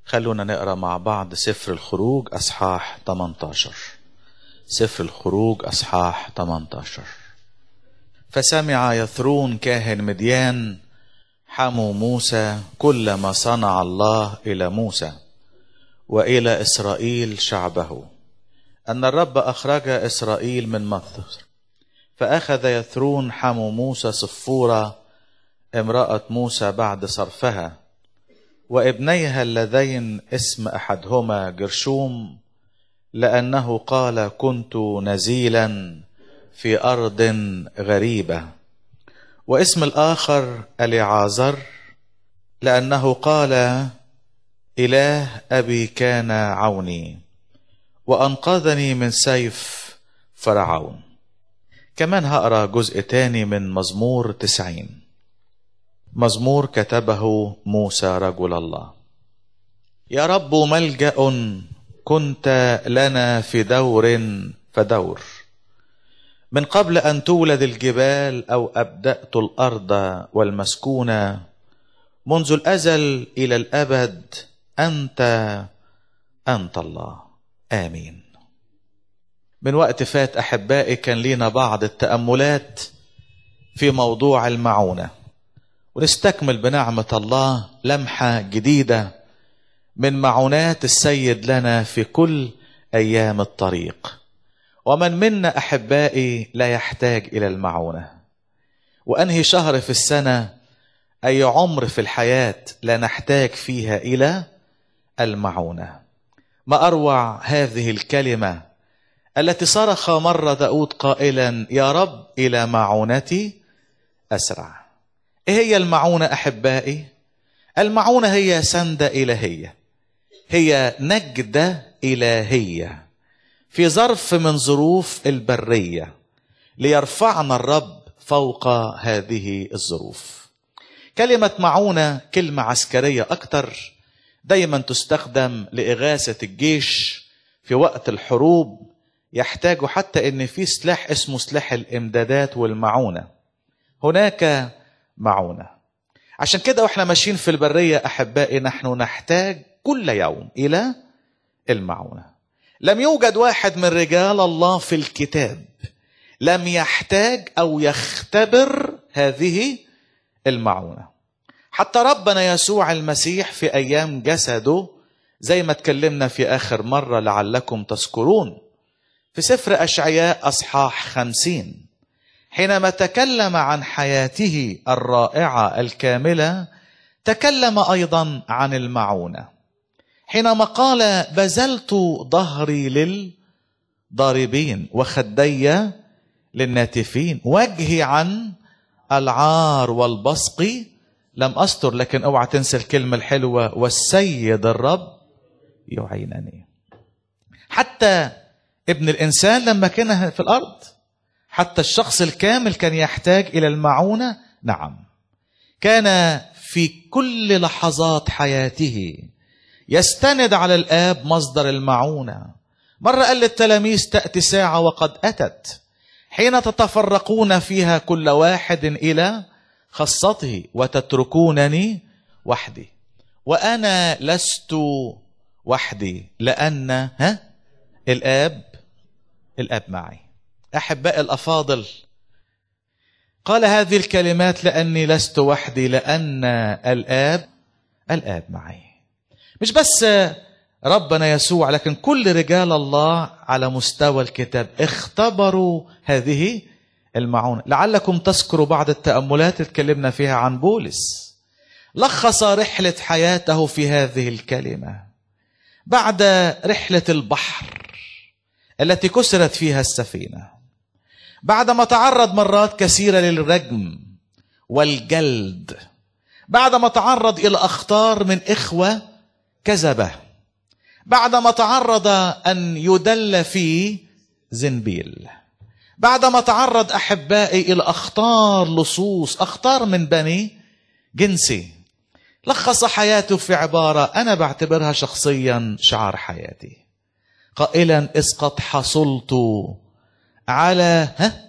خلونا نقرا مع بعض سفر الخروج اصحاح 18 سفر الخروج اصحاح 18 فسمع يثرون كاهن مديان حمو موسى كل ما صنع الله الى موسى والى اسرائيل شعبه ان الرب اخرج اسرائيل من مصر فاخذ يثرون حمو موسى صفوره امراه موسى بعد صرفها وابنيها اللذين اسم احدهما جرشوم لانه قال كنت نزيلا في ارض غريبه واسم الاخر اليعازر لانه قال اله ابي كان عوني وانقذني من سيف فرعون كمان هقرا جزء تاني من مزمور تسعين مزمور كتبه موسى رجل الله يا رب ملجا كنت لنا في دور فدور من قبل ان تولد الجبال او ابدات الارض والمسكونه منذ الازل الى الابد انت انت الله امين من وقت فات احبائي كان لينا بعض التاملات في موضوع المعونه ونستكمل بنعمه الله لمحه جديده من معونات السيد لنا في كل ايام الطريق ومن منا احبائي لا يحتاج الى المعونه وانهي شهر في السنه اي عمر في الحياه لا نحتاج فيها الى المعونه ما اروع هذه الكلمه التي صرخ مره داود قائلا يا رب الى معونتي اسرع ايه هي المعونه احبائي المعونه هي سنده الهيه هي نجده الهيه في ظرف من ظروف البريه ليرفعنا الرب فوق هذه الظروف كلمه معونه كلمه عسكريه اكتر دايما تستخدم لاغاثه الجيش في وقت الحروب يحتاجوا حتى ان في سلاح اسمه سلاح الامدادات والمعونه هناك معونه عشان كده واحنا ماشيين في البريه احبائي نحن نحتاج كل يوم الى المعونه لم يوجد واحد من رجال الله في الكتاب لم يحتاج او يختبر هذه المعونه حتى ربنا يسوع المسيح في ايام جسده زي ما اتكلمنا في اخر مره لعلكم تذكرون في سفر اشعياء اصحاح خمسين حينما تكلم عن حياته الرائعه الكامله تكلم ايضا عن المعونه حينما قال بذلت ظهري للضاربين وخدي للناتفين وجهي عن العار والبصق لم استر لكن اوعى تنسى الكلمه الحلوه والسيد الرب يعينني حتى ابن الانسان لما كان في الارض حتى الشخص الكامل كان يحتاج الى المعونه نعم كان في كل لحظات حياته يستند على الاب مصدر المعونه مره قال للتلاميذ تاتي ساعه وقد اتت حين تتفرقون فيها كل واحد الى خاصته وتتركونني وحدي وانا لست وحدي لان ها الاب الاب معي احبائي الافاضل قال هذه الكلمات لاني لست وحدي لان الاب الاب معي مش بس ربنا يسوع لكن كل رجال الله على مستوى الكتاب اختبروا هذه المعونة لعلكم تذكروا بعض التأملات اتكلمنا فيها عن بولس لخص رحلة حياته في هذه الكلمة بعد رحلة البحر التي كسرت فيها السفينة بعدما تعرض مرات كثيرة للرجم والجلد بعدما تعرض إلى أخطار من إخوة كذبة بعدما تعرض أن يدل في زنبيل بعدما تعرض أحبائي إلى أخطار لصوص أخطار من بني جنسي لخص حياته في عبارة أنا بعتبرها شخصيا شعار حياتي قائلا إذ قد حصلت على ها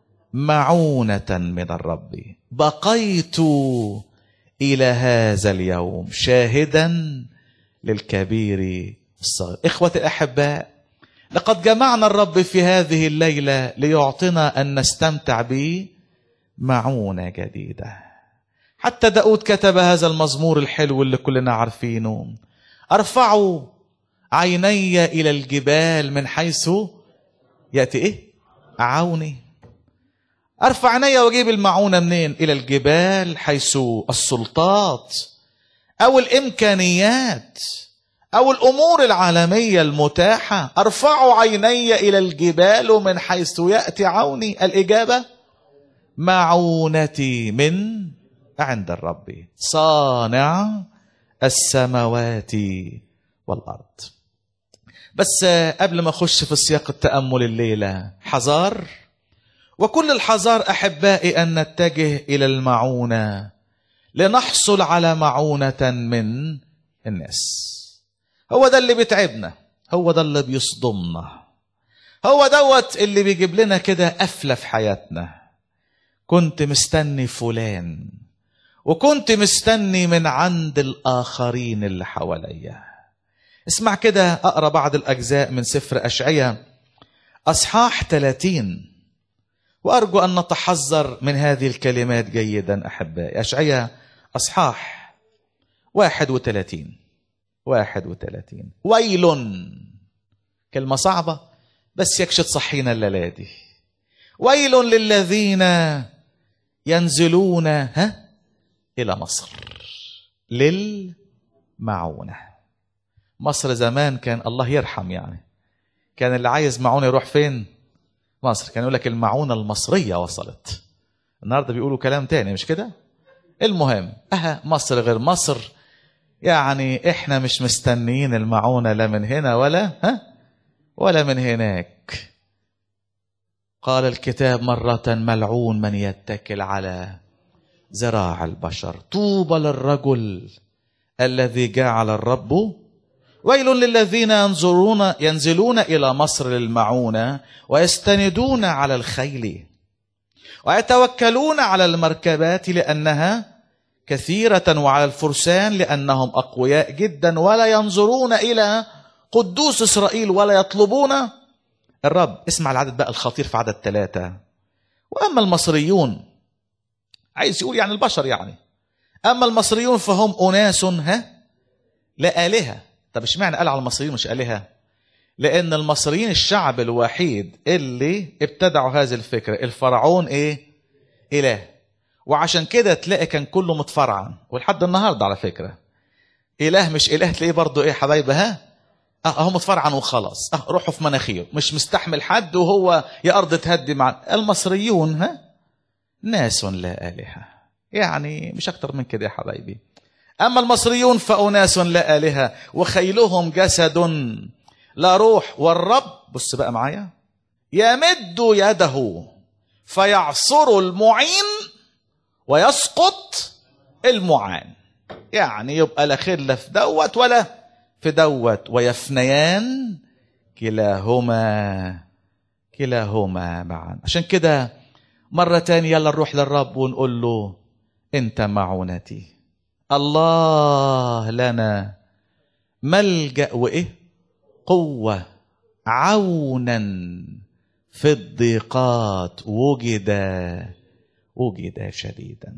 معونة من الرب بقيت إلى هذا اليوم شاهدا للكبير الصغير إخوة الأحباء لقد جمعنا الرب في هذه الليلة ليعطنا أن نستمتع به معونة جديدة حتى داود كتب هذا المزمور الحلو اللي كلنا عارفينه أرفع عيني إلى الجبال من حيث يأتي إيه عوني أرفع عيني وأجيب المعونة منين إلى الجبال حيث السلطات أو الإمكانيات أو الأمور العالمية المتاحة أرفع عيني إلى الجبال من حيث يأتي عوني الإجابة معونتي من عند الرب صانع السماوات والأرض بس قبل ما أخش في سياق التأمل الليلة حذار وكل الحذار أحبائي أن نتجه إلى المعونة لنحصل على معونة من الناس هو ده اللي بيتعبنا هو ده اللي بيصدمنا هو دوت اللي بيجيب لنا كده قفلة في حياتنا كنت مستني فلان وكنت مستني من عند الآخرين اللي حواليا اسمع كده أقرأ بعض الأجزاء من سفر أشعية أصحاح 30 وأرجو أن نتحذر من هذه الكلمات جيدا أحبائي أشعية أصحاح 31 31 ويل كلمة صعبة بس يكشط صحينا الليلة دي ويل للذين ينزلون ها إلى مصر للمعونة مصر زمان كان الله يرحم يعني كان اللي عايز معونة يروح فين مصر كان يقول لك المعونة المصرية وصلت النهاردة بيقولوا كلام تاني مش كده المهم أها مصر غير مصر يعني احنا مش مستنيين المعونة لا من هنا ولا ها ولا من هناك قال الكتاب مرة ملعون من يتكل على ذراع البشر طوبى للرجل الذي جعل الرب ويل للذين ينظرون ينزلون إلى مصر للمعونة ويستندون على الخيل ويتوكلون على المركبات لأنها كثيرة وعلى الفرسان لأنهم أقوياء جدا ولا ينظرون إلى قدوس إسرائيل ولا يطلبون الرب اسمع العدد بقى الخطير في عدد ثلاثة وأما المصريون عايز يقول يعني البشر يعني أما المصريون فهم أناس ها لا آلهة طب اشمعنى قال على المصريين مش آلهة لأن المصريين الشعب الوحيد اللي ابتدعوا هذه الفكرة الفرعون إيه إله وعشان كده تلاقي كان كله متفرعن ولحد النهارده على فكره اله مش اله تلاقيه برضه ايه حبايبي ها اه هو متفرعن وخلاص اه روحه في مناخيره مش مستحمل حد وهو يا ارض تهدي مع المصريون ها ناس لا الهه يعني مش اكتر من كده يا حبايبي اما المصريون فاناس لا الهه وخيلهم جسد لا روح والرب بص بقى معايا يمد يده فيعصر المعين ويسقط المعان يعني يبقى لا خير لا في دوت ولا في دوت ويفنيان كلاهما كلاهما معا عشان كده مرة تانية يلا نروح للرب ونقول له انت معونتي الله لنا ملجأ وايه قوة عونا في الضيقات وجد وجد شديدا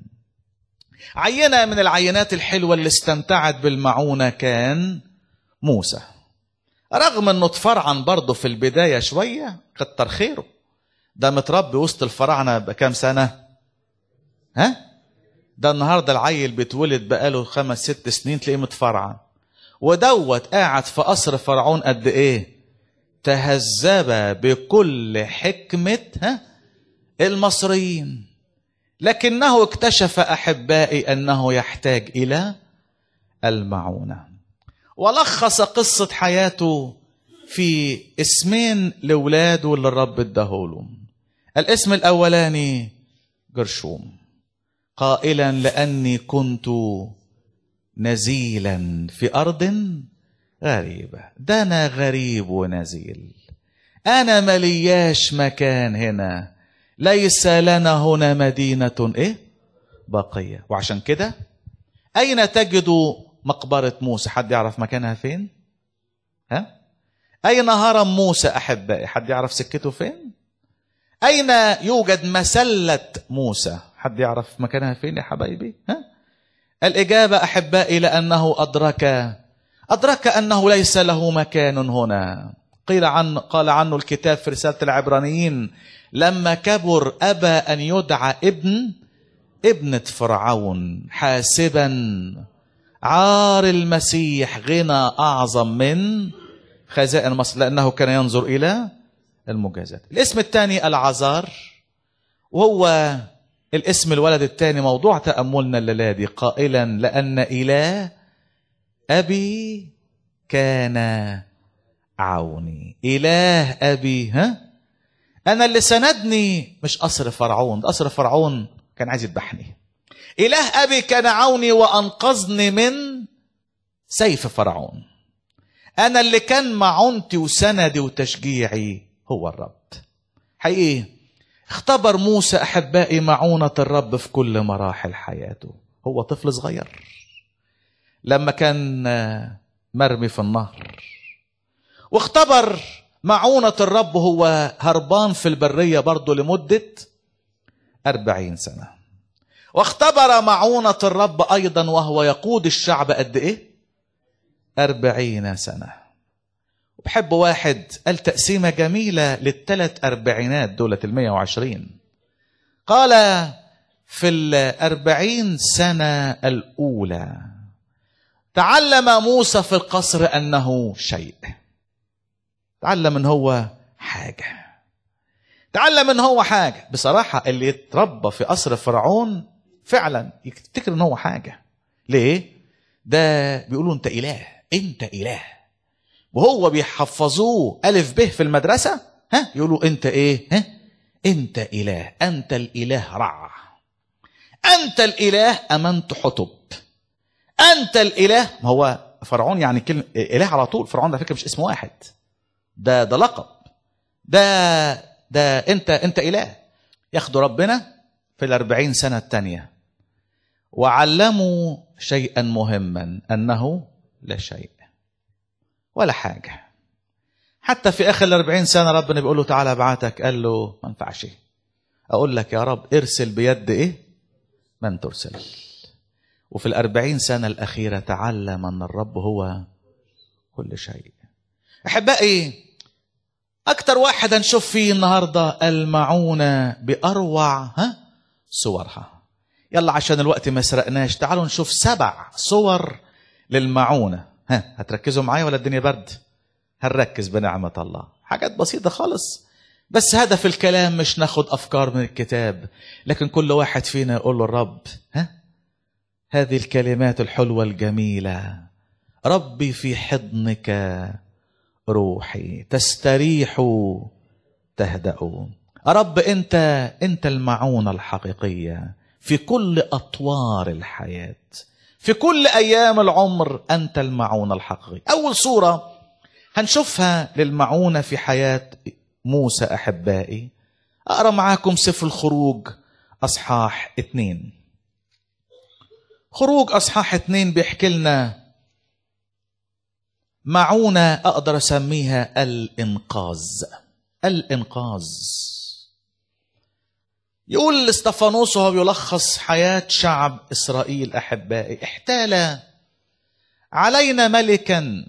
عينة من العينات الحلوة اللي استمتعت بالمعونة كان موسى رغم انه اتفرعن برضه في البداية شوية كتر خيره ده متربي وسط الفراعنة بكام سنة ها ده النهاردة العيل بيتولد بقاله خمس ست سنين تلاقيه متفرعن ودوت قاعد في قصر فرعون قد ايه تهذب بكل حكمة ها المصريين لكنه اكتشف احبائي انه يحتاج الى المعونه ولخص قصه حياته في اسمين لاولاده اللي الرب اداهولهم الاسم الاولاني جرشوم قائلا لاني كنت نزيلا في ارض غريبه ده انا غريب ونزيل انا ملياش مكان هنا ليس لنا هنا مدينة إيه؟ بقية وعشان كده أين تجد مقبرة موسى حد يعرف مكانها فين ها أين هرم موسى أحبائي حد يعرف سكته فين أين يوجد مسلة موسى حد يعرف مكانها فين يا حبايبي ها الإجابة أحبائي لأنه أدرك أدرك أنه ليس له مكان هنا قيل عن قال عنه الكتاب في رسالة العبرانيين لما كبر أبى أن يدعى ابن ابنة فرعون حاسبا عار المسيح غنى أعظم من خزائن مصر لأنه كان ينظر إلى المجازات الاسم الثاني العذار وهو الاسم الولد الثاني موضوع تأملنا الليلة دي قائلا لأن إله أبي كان عوني إله أبي ها أنا اللي سندني مش قصر فرعون ده قصر فرعون كان عايز يذبحني إله أبي كان عوني وأنقذني من سيف فرعون أنا اللي كان معونتي وسندي وتشجيعي هو الرب حقيقي اختبر موسى أحبائي معونة الرب في كل مراحل حياته هو طفل صغير لما كان مرمي في النهر واختبر معونة الرب هو هربان في البرية برضه لمدة أربعين سنة واختبر معونة الرب أيضا وهو يقود الشعب قد إيه أربعين سنة وبحب واحد قال تقسيمة جميلة للثلاث أربعينات دولة المية وعشرين قال في الأربعين سنة الأولى تعلم موسى في القصر أنه شيء تعلم ان هو حاجة تعلم ان هو حاجة بصراحة اللي يتربى في قصر فرعون فعلا يفتكر ان هو حاجة ليه ده بيقولوا انت اله انت اله وهو بيحفظوه الف به في المدرسة ها يقولوا انت ايه ها انت اله انت الاله رع انت الاله امنت حطب انت الاله ما هو فرعون يعني كلمة اله على طول فرعون ده فكرة مش اسم واحد ده ده لقب ده ده انت انت اله ياخدوا ربنا في الأربعين سنة الثانية وعلموا شيئا مهما أنه لا شيء ولا حاجة حتى في آخر الأربعين سنة ربنا بيقول له تعالى ابعتك قال له ما ينفعش أقول لك يا رب ارسل بيد إيه من ترسل وفي الأربعين سنة الأخيرة تعلم أن الرب هو كل شيء أحبائي أكتر واحد هنشوف فيه النهاردة المعونة بأروع ها صورها يلا عشان الوقت ما سرقناش تعالوا نشوف سبع صور للمعونة ها هتركزوا معايا ولا الدنيا برد هنركز بنعمة الله حاجات بسيطة خالص بس هدف الكلام مش ناخد أفكار من الكتاب لكن كل واحد فينا يقول له الرب ها هذه الكلمات الحلوة الجميلة ربي في حضنك روحي تستريح تهدأ رب انت انت المعونة الحقيقية في كل اطوار الحياة في كل ايام العمر انت المعونة الحقيقية اول صورة هنشوفها للمعونة في حياة موسى احبائي اقرا معاكم سفر الخروج اصحاح اتنين خروج اصحاح اتنين بيحكي لنا معونة أقدر أسميها الإنقاذ الإنقاذ يقول استفانوس وهو يلخص حياة شعب إسرائيل أحبائي احتال علينا ملكا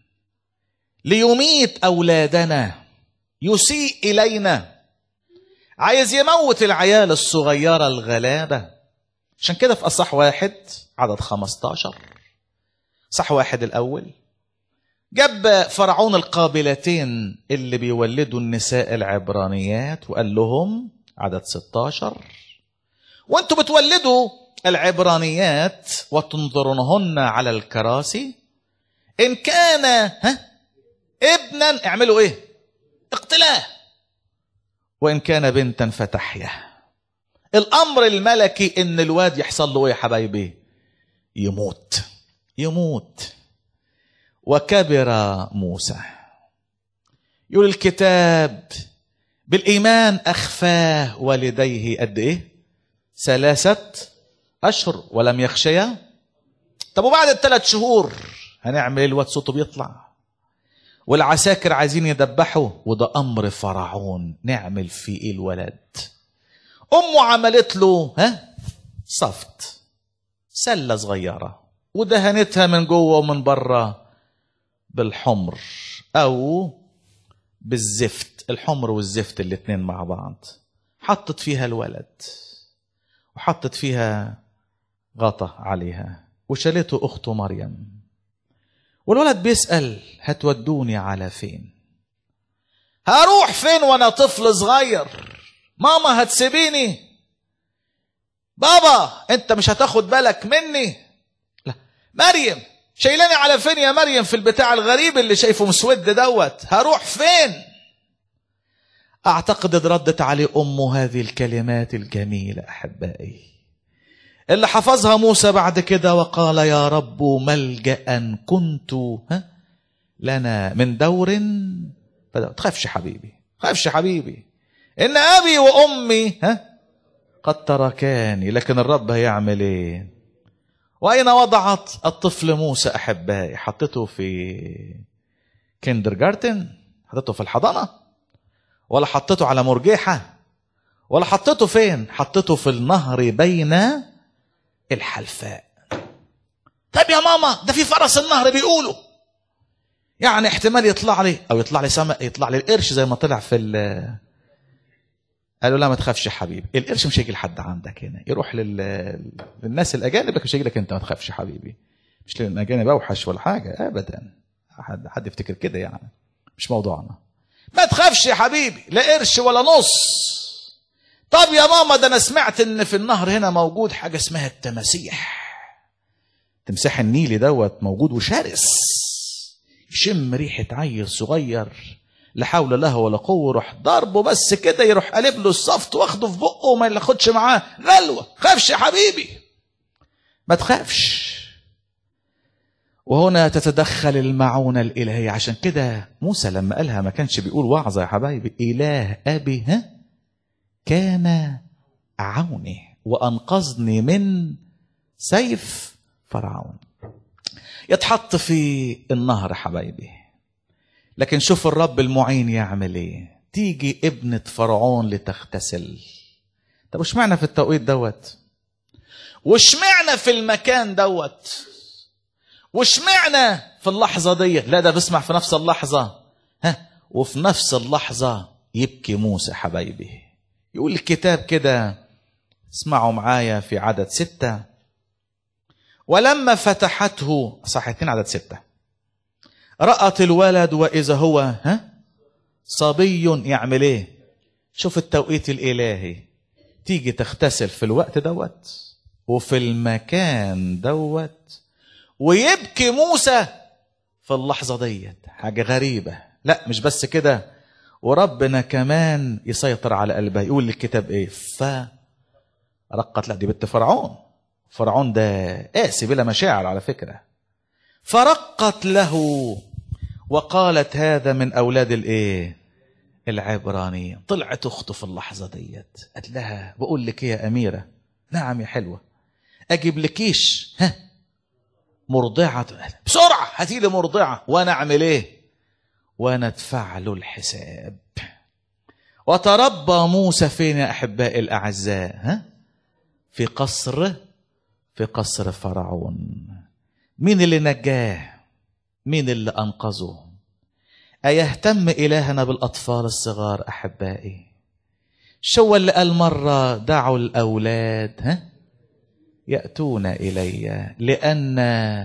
ليميت أولادنا يسيء إلينا عايز يموت العيال الصغيرة الغلابة عشان كده في أصح واحد عدد 15 صح واحد الأول جاب فرعون القابلتين اللي بيولدوا النساء العبرانيات وقال لهم عدد 16 وانتم بتولدوا العبرانيات وتنظرونهن على الكراسي ان كان ها ابنا اعملوا ايه اقتلاه وان كان بنتا فتحيا الامر الملكي ان الواد يحصل له ايه يا حبايبي يموت يموت وكبر موسى يقول الكتاب بالإيمان أخفاه والديه قد إيه ثلاثة أشهر ولم يخشيا طب وبعد الثلاث شهور هنعمل ايه الواد صوته بيطلع والعساكر عايزين يدبحوا وده امر فرعون نعمل فيه ايه الولد امه عملت له ها صفت سله صغيره ودهنتها من جوه ومن بره بالحمر او بالزفت الحمر والزفت الاتنين مع بعض حطت فيها الولد وحطت فيها غطا عليها وشالته اخته مريم والولد بيسال هتودوني على فين هروح فين وانا طفل صغير ماما هتسيبيني بابا انت مش هتاخد بالك مني لا مريم شايلاني على فين يا مريم في البتاع الغريب اللي شايفه مسود دوت هروح فين اعتقد ردت عليه امه هذه الكلمات الجميله احبائي اللي حفظها موسى بعد كده وقال يا رب ملجا كنت ها لنا من دور فلا تخافش حبيبي تخافش حبيبي ان ابي وامي ها قد تركاني لكن الرب هيعمل ايه واين وضعت الطفل موسى احبائي حطيته في كندر جارتن حطيته في الحضانه ولا حطيته على مرجيحه ولا حطيته فين حطيته في النهر بين الحلفاء طيب يا ماما ده في فرس النهر بيقولوا يعني احتمال يطلع لي او يطلع لي سمك يطلع لي القرش زي ما طلع في ال قالوا لا ما تخافش يا حبيبي القرش مش هيجي لحد عندك هنا يروح لل... للناس الاجانب لكن مش هيجي لك انت ما تخافش يا حبيبي مش لان الاجانب اوحش ولا حاجه ابدا حد حد يفتكر كده يعني مش موضوعنا ما تخافش يا حبيبي لا قرش ولا نص طب يا ماما ده انا سمعت ان في النهر هنا موجود حاجه اسمها التماسيح تمساح النيلي دوت موجود وشرس يشم ريحه عيل صغير لا حول له ولا قوه يروح ضربه بس كده يروح قلب له الصفت واخده في بقه وما ياخدش معاه غلوه خافش يا حبيبي ما تخافش وهنا تتدخل المعونة الإلهية عشان كده موسى لما قالها ما كانش بيقول وعظة يا حبايبي إله أبي ها كان عوني وأنقذني من سيف فرعون يتحط في النهر يا حبايبي لكن شوف الرب المعين يعمل ايه تيجي ابنة فرعون لتغتسل طب وش معنى في التوقيت دوت وش معنى في المكان دوت وش معنى في اللحظة دي لا ده بسمع في نفس اللحظة ها وفي نفس اللحظة يبكي موسى حبايبي يقول الكتاب كده اسمعوا معايا في عدد ستة ولما فتحته صح اتنين عدد ستة رأت الولد وإذا هو ها صبي يعمل ايه شوف التوقيت الإلهي تيجي تغتسل في الوقت دوت وفي المكان دوت ويبكي موسى في اللحظة ديت حاجة غريبة لا مش بس كده وربنا كمان يسيطر على قلبها يقول الكتاب ايه فرقت لا دي بنت فرعون فرعون ده قاسي بلا مشاعر على فكرة فرقت له وقالت هذا من أولاد الإيه العبرانية طلعت أخته في اللحظة ديت قالت لها بقول لك يا أميرة نعم يا حلوة أجيب لكيش ها مرضعة بسرعة هاتي لي مرضعة وأنا أعمل إيه وأنا أدفع له الحساب وتربى موسى فين يا أحبائي الأعزاء ها في قصر في قصر فرعون مين اللي نجاه مين اللي أنقذه أيهتم إلهنا بالأطفال الصغار أحبائي شو اللي قال مرة دعوا الأولاد ها يأتون إلي لأن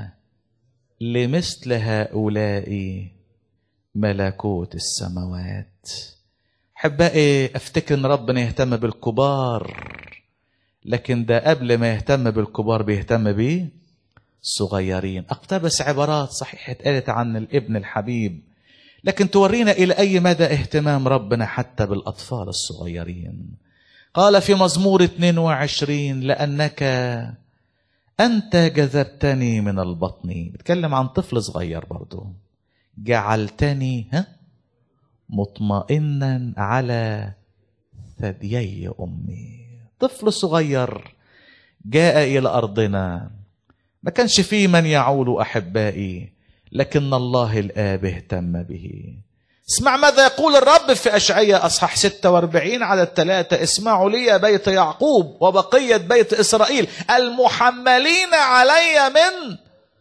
لمثل هؤلاء ملكوت السماوات أحبائي أفتكر إن ربنا يهتم بالكبار لكن ده قبل ما يهتم بالكبار بيهتم بيه الصغيرين اقتبس عبارات صحيح اتقالت عن الابن الحبيب لكن تورينا الى اي مدى اهتمام ربنا حتى بالاطفال الصغيرين قال في مزمور 22 لانك انت جذبتني من البطن بيتكلم عن طفل صغير برضه جعلتني ها مطمئنا على ثديي امي طفل صغير جاء الى ارضنا ما كانش فيه من يعول أحبائي لكن الله الآب اهتم به اسمع ماذا يقول الرب في أشعية أصحاح 46 على الثلاثة اسمعوا لي يا بيت يعقوب وبقية بيت إسرائيل المحملين علي من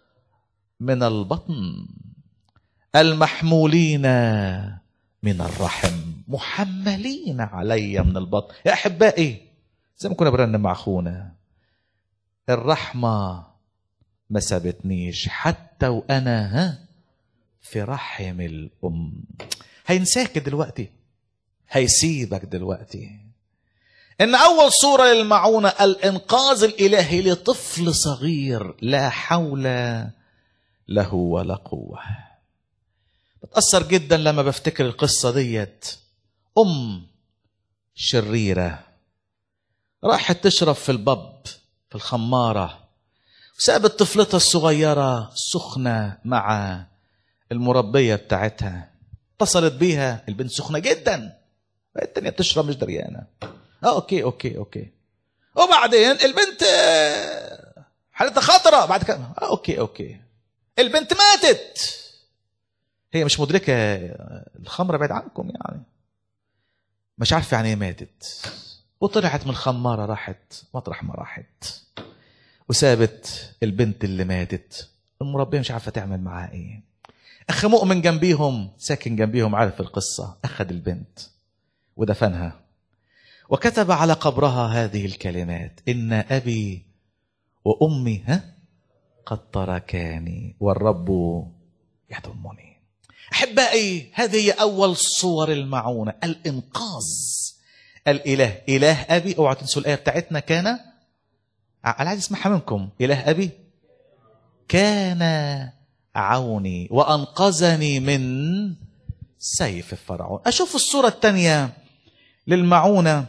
من البطن المحمولين من الرحم محملين علي من البطن يا أحبائي زي ما كنا برنم مع أخونا الرحمة ما سابتنيش حتى وأنا ها في رحم الأم هينساك دلوقتي هيسيبك دلوقتي إن أول صورة للمعونة الإنقاذ الإلهي لطفل صغير لا حول له ولا قوة بتأثر جدا لما بفتكر القصة ديت أم شريرة راحت تشرب في البب في الخمارة وسابت طفلتها الصغيرة سخنة مع المربية بتاعتها اتصلت بيها البنت سخنة جدا التانية بتشرب مش دريانة اه اوكي اوكي اوكي وبعدين البنت آه، حالتها خطرة بعد كده اه اوكي اوكي البنت ماتت هي مش مدركة الخمرة بعيد عنكم يعني مش عارفة يعني ايه ماتت وطلعت من الخمارة راحت مطرح ما راحت وسابت البنت اللي ماتت المربية مش عارفة تعمل معاها ايه اخ مؤمن جنبيهم ساكن جنبيهم عارف القصة اخذ البنت ودفنها وكتب على قبرها هذه الكلمات ان ابي وامي ها قد تركاني والرب يضمني احبائي هذه هي اول صور المعونه الانقاذ الاله اله ابي اوعى تنسوا الايه بتاعتنا كان انا عايز اسمعها منكم اله ابي كان عوني وانقذني من سيف فرعون اشوف الصوره الثانيه للمعونه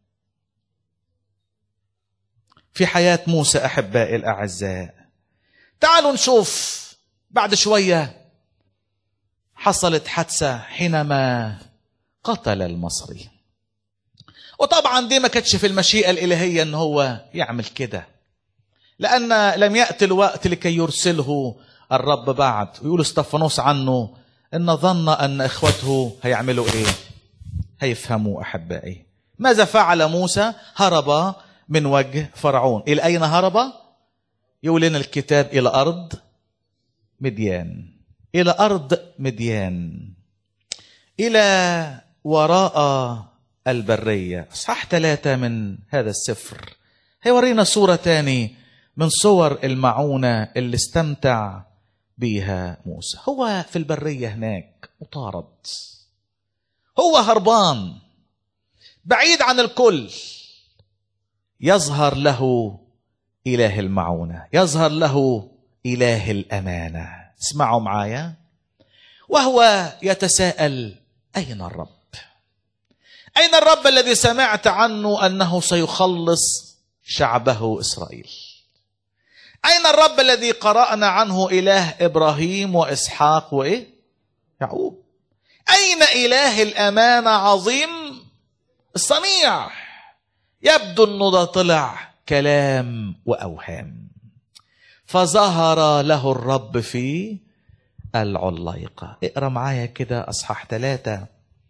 في حياه موسى احبائي الاعزاء تعالوا نشوف بعد شويه حصلت حادثه حينما قتل المصري وطبعا دي ما كانتش في المشيئه الالهيه ان هو يعمل كده لان لم ياتي الوقت لكي يرسله الرب بعد ويقول استفانوس عنه ان ظن ان اخوته هيعملوا ايه هيفهموا احبائي ماذا فعل موسى هرب من وجه فرعون الى اين هرب يقول لنا الكتاب الى ارض مديان الى ارض مديان الى وراء البريه اصحاح ثلاثه من هذا السفر هيورينا صوره تاني من صور المعونه اللي استمتع بيها موسى هو في البريه هناك مطارد هو هربان بعيد عن الكل يظهر له اله المعونه يظهر له اله الامانه اسمعوا معايا وهو يتساءل اين الرب اين الرب الذي سمعت عنه انه سيخلص شعبه اسرائيل اين الرب الذي قرانا عنه اله ابراهيم واسحاق وايه يعقوب اين اله الامانه عظيم الصنيع يبدو انه ده طلع كلام واوهام فظهر له الرب في العليقه اقرا معايا كده اصحاح ثلاثه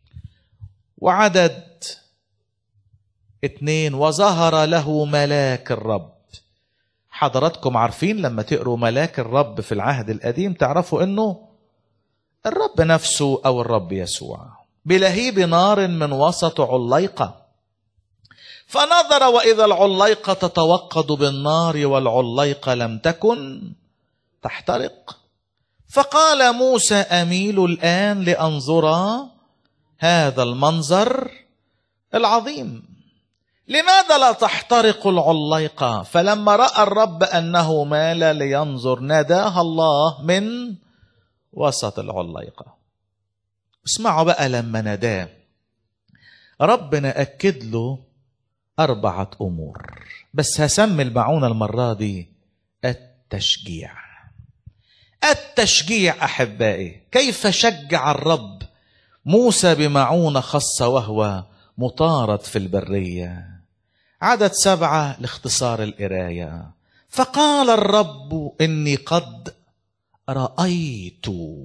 وعدد اتنين وظهر له ملاك الرب حضراتكم عارفين لما تقروا ملاك الرب في العهد القديم تعرفوا انه الرب نفسه او الرب يسوع بلهيب نار من وسط عليقه فنظر واذا العليقه تتوقد بالنار والعليقه لم تكن تحترق فقال موسى اميل الان لانظر هذا المنظر العظيم لماذا لا تحترق العليقه فلما راى الرب انه مال لينظر ناداها الله من وسط العليقه اسمعوا بقى لما ناداه ربنا اكد له اربعه امور بس هسمي المعونه المره دي التشجيع التشجيع احبائي كيف شجع الرب موسى بمعونه خاصه وهو مطارد في البريه عدد سبعه لاختصار القرايه فقال الرب اني قد رايت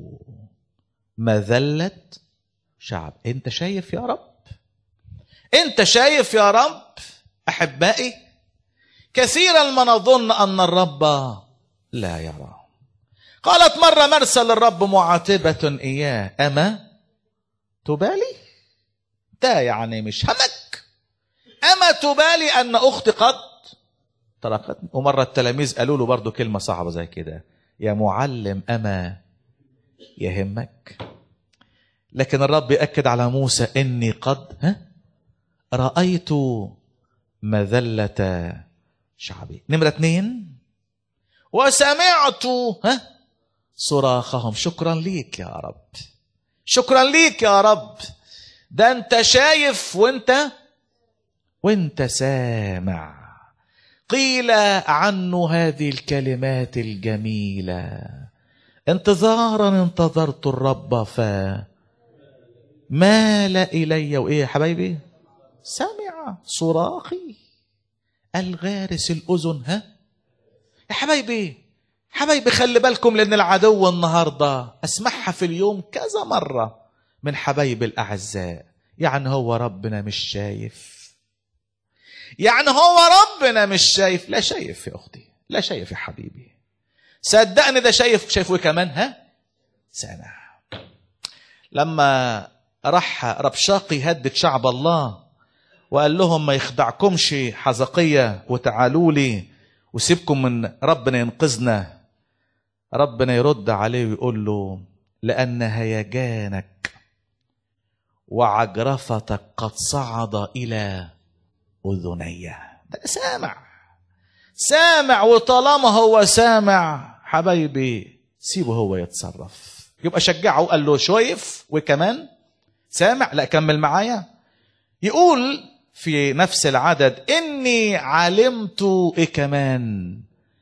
مذله شعب انت شايف يا رب انت شايف يا رب احبائي كثيرا ما نظن ان الرب لا يرى قالت مره مرسل الرب معاتبه اياه اما تبالي ده يعني مش همك اما تبالي ان اختي قد تركتني ومره التلاميذ قالوا له برضه كلمه صعبه زي كده يا معلم اما يهمك لكن الرب يأكد على موسى إني قد ها رأيت مذلة شعبي نمرة اثنين وسمعت ها صراخهم شكرا ليك يا رب شكرا ليك يا رب ده انت شايف وانت وانت سامع قيل عنه هذه الكلمات الجميله انتظارا انتظرت الرب ف مال الي وايه يا حبايبي سمع صراخي الغارس الاذن ها يا حبايبي حبايبي خلي بالكم لان العدو النهارده اسمعها في اليوم كذا مره من حبايب الاعزاء يعني هو ربنا مش شايف يعني هو ربنا مش شايف لا شايف يا اختي لا شايف يا حبيبي صدقني ده شايف شايفه كمان ها سامع لما راح ربشاقي يهدد شعب الله وقال لهم ما يخدعكمش حزقية وتعالوا لي وسيبكم من ربنا ينقذنا ربنا يرد عليه ويقول له لأن هيجانك وعجرفتك قد صعد إلى أذني ده سامع سامع وطالما هو سامع حبايبي سيبه هو يتصرف يبقى شجعه قال له شويف وكمان سامع لا كمل معايا يقول في نفس العدد اني علمت ايه كمان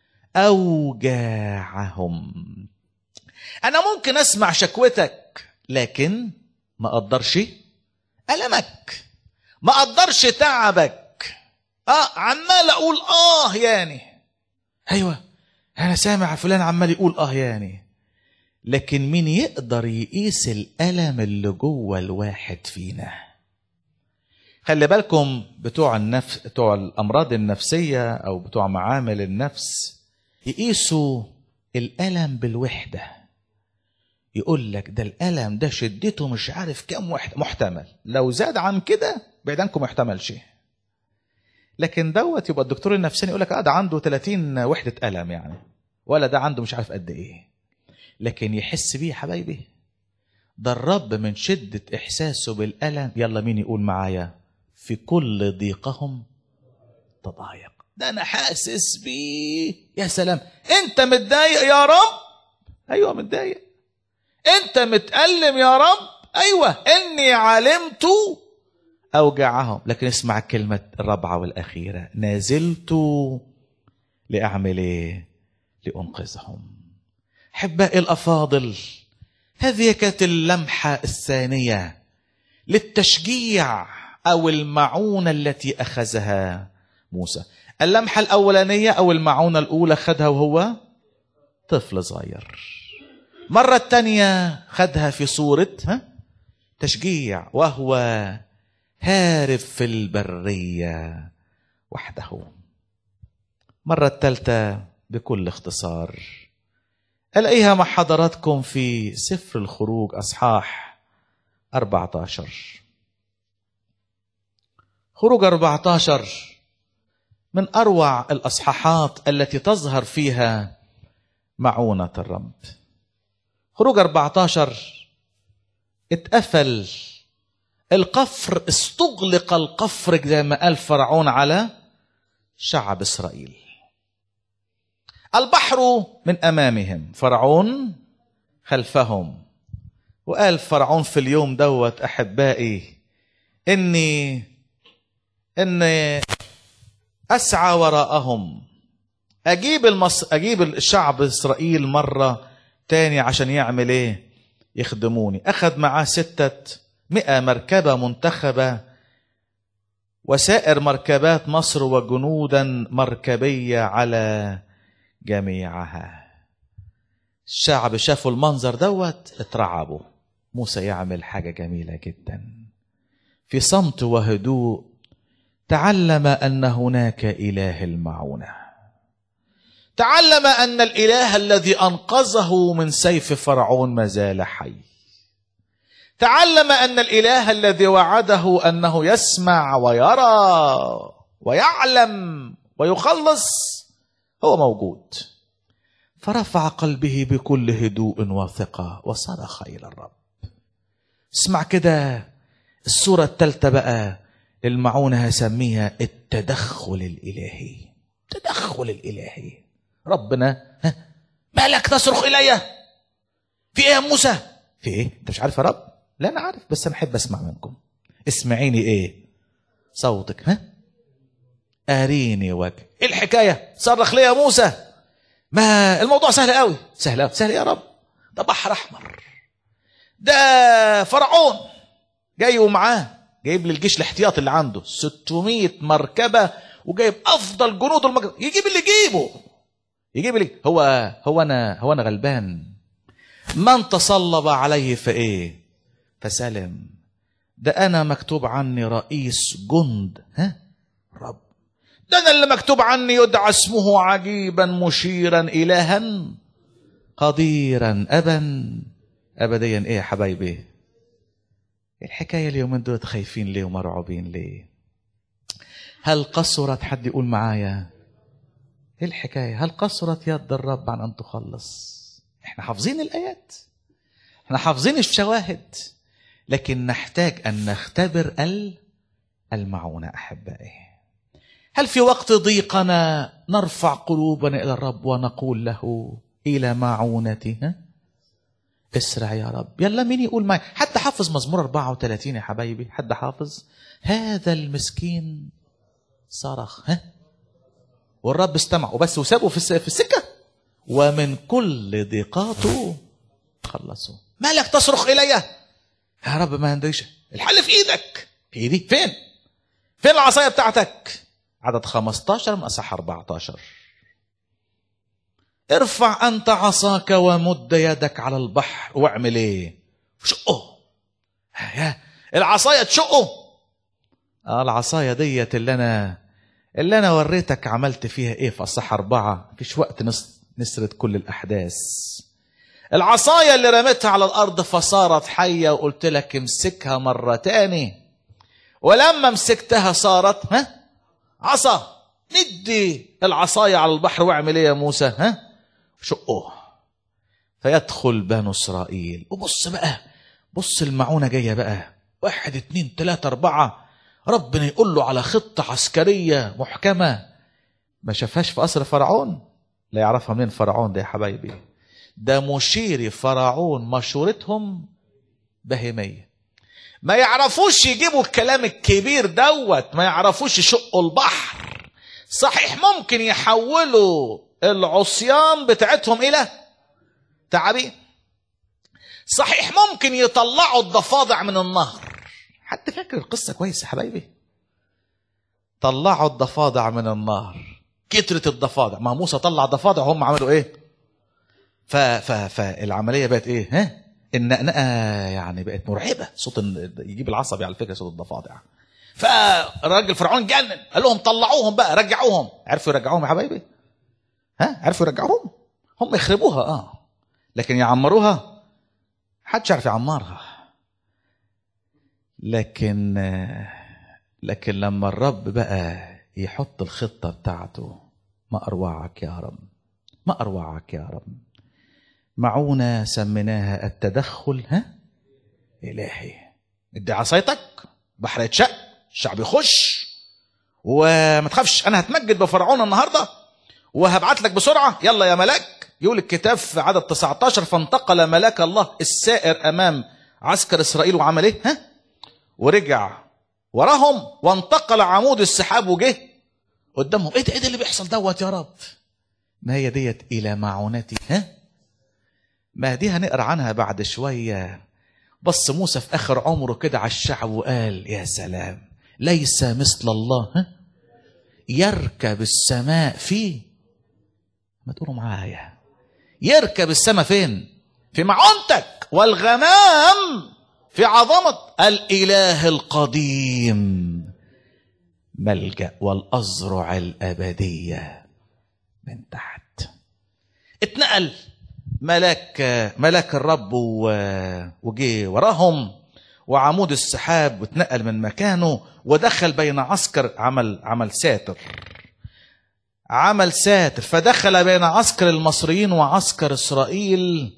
اوجاعهم انا ممكن اسمع شكوتك لكن ما اقدرش المك ما اقدرش تعبك اه عمال اقول اه يعني ايوه انا سامع فلان عمال يقول اه يعني لكن مين يقدر يقيس الالم اللي جوه الواحد فينا خلي بالكم بتوع النفس بتوع الامراض النفسيه او بتوع معامل النفس يقيسوا الالم بالوحده يقول لك ده الالم ده شدته مش عارف كام وحده محتمل لو زاد عن كده بعيد عنكم يحتمل شيء لكن دوت يبقى الدكتور النفساني يقول لك اه ده عنده 30 وحده الم يعني ولا ده عنده مش عارف قد ايه لكن يحس بيه يا حبايبي ده الرب من شدة إحساسه بالألم يلا مين يقول معايا في كل ضيقهم تضايق ده أنا حاسس بيه يا سلام أنت متضايق يا رب أيوة متضايق أنت متألم يا رب أيوة إني علمت أوجعهم لكن اسمع الكلمة الرابعة والأخيرة نازلت لأعمل إيه لأنقذهم احبائي الافاضل هذه كانت اللمحه الثانيه للتشجيع او المعونه التي اخذها موسى اللمحه الاولانيه او المعونه الاولى خدها وهو طفل صغير مره الثانيه خدها في صوره ها تشجيع وهو هارب في البريه وحده مره الثالثه بكل اختصار ألاقيها مع حضراتكم في سفر الخروج أصحاح 14 خروج 14 من أروع الأصحاحات التي تظهر فيها معونة الرب خروج 14 اتقفل القفر استغلق القفر زي ما قال فرعون على شعب إسرائيل البحر من امامهم فرعون خلفهم وقال فرعون في اليوم دوت احبائي اني اني اسعى وراءهم اجيب المص... اجيب الشعب اسرائيل مره تاني عشان يعمل ايه يخدموني اخذ معاه ستة مئة مركبة منتخبة وسائر مركبات مصر وجنودا مركبية على جميعها الشعب شافوا المنظر دوت اترعبوا موسى يعمل حاجة جميلة جدا في صمت وهدوء تعلم أن هناك إله المعونة تعلم أن الإله الذي أنقذه من سيف فرعون ما زال حي تعلم أن الإله الذي وعده أنه يسمع ويرى ويعلم ويخلص هو موجود فرفع قلبه بكل هدوء وثقة وصرخ إلى الرب اسمع كده السورة الثالثة بقى المعونة هسميها التدخل الإلهي التدخل الإلهي ربنا ها مالك تصرخ إلي في إيه يا موسى في إيه أنت مش عارف يا رب لا أنا عارف بس أنا أحب أسمع منكم اسمعيني إيه صوتك ها أريني وجه إيه الحكاية صرخ لي يا موسى ما الموضوع سهل قوي سهل قوي سهل يا رب ده بحر أحمر ده فرعون جاي ومعاه جايب لي الجيش الاحتياطي اللي عنده 600 مركبة وجايب أفضل جنود المجر يجيب اللي يجيبه يجيب اللي هو هو أنا هو أنا غلبان من تصلب عليه فإيه فسلم ده أنا مكتوب عني رئيس جند ها رب ده أنا اللي مكتوب عني يدعى اسمه عجيبا مشيرا إلها قديرا أبا أبديا إيه يا حبايبي الحكاية اليومين دول خايفين ليه ومرعوبين ليه هل قصرت حد يقول معايا ايه الحكاية هل قصرت يد الرب عن أن تخلص احنا حافظين الآيات احنا حافظين الشواهد لكن نحتاج أن نختبر ال المعونة أحبائي هل في وقت ضيقنا نرفع قلوبنا إلى الرب ونقول له إلى معونتها اسرع يا رب يلا مين يقول معي حد حافظ مزمور 34 يا حبايبي حد حافظ هذا المسكين صرخ ها والرب استمع وبس وسابه في الس- في السكه ومن كل ضيقاته خلصوا مالك تصرخ الي يا رب ما عنديش الحل في ايدك في ايدي فين فين العصايه بتاعتك عدد 15 من اصح 14 ارفع انت عصاك ومد يدك على البحر واعمل ايه شقه يا العصايه تشقه اه العصايه ديت اللي انا اللي انا وريتك عملت فيها ايه في اصح اربعه مفيش وقت نس- نسرد كل الاحداث العصايه اللي رميتها على الارض فصارت حيه وقلت لك امسكها مره تاني ولما مسكتها صارت ها عصا ندي العصايه على البحر واعمل ايه يا موسى ها شقه فيدخل بنو اسرائيل وبص بقى بص المعونه جايه بقى واحد اتنين تلاته اربعه ربنا يقول له على خطه عسكريه محكمه ما شافهاش في قصر فرعون لا يعرفها منين فرعون ده يا حبايبي ده مشيري فرعون مشورتهم بهيميه ما يعرفوش يجيبوا الكلام الكبير دوت ما يعرفوش يشقوا البحر صحيح ممكن يحولوا العصيان بتاعتهم الى تعابين صحيح ممكن يطلعوا الضفادع من النهر حد فاكر القصة كويس يا حبايبي طلعوا الضفادع من النهر كترة الضفادع ما موسى طلع ضفادع هم عملوا ايه ف ف فالعملية بقت ايه ها النقنقة يعني بقت مرعبة صوت ال- يجيب العصبي على فكرة صوت الضفادع فالراجل فرعون جنن قال لهم طلعوهم بقى رجعوهم عرفوا يرجعوهم يا حبايبي ها عرفوا يرجعوهم هم يخربوها اه لكن يعمروها حدش يعرف يعمرها لكن لكن لما الرب بقى يحط الخطة بتاعته ما أروعك يا رب ما أروعك يا رب معونة سميناها التدخل ها إلهي ادي عصايتك بحر يتشق الشعب يخش وما تخافش انا هتمجد بفرعون النهارده وهبعت لك بسرعه يلا يا ملاك يقول الكتاب في عدد 19 فانتقل ملاك الله السائر امام عسكر اسرائيل وعمل ايه ها ورجع وراهم وانتقل عمود السحاب وجه قدامهم ايه ده ايه ده اللي بيحصل دوت يا رب ما هي ديت الى معونتي ها ما دي هنقرا عنها بعد شويه بص موسى في اخر عمره كده على الشعب وقال يا سلام ليس مثل الله ها يركب السماء في ما تقولوا معايا يركب السماء فين في معونتك والغمام في عظمة الإله القديم ملجأ والأزرع الأبدية من تحت اتنقل ملاك ملاك الرب وجي وراهم وعمود السحاب واتنقل من مكانه ودخل بين عسكر عمل عمل ساتر عمل ساتر فدخل بين عسكر المصريين وعسكر اسرائيل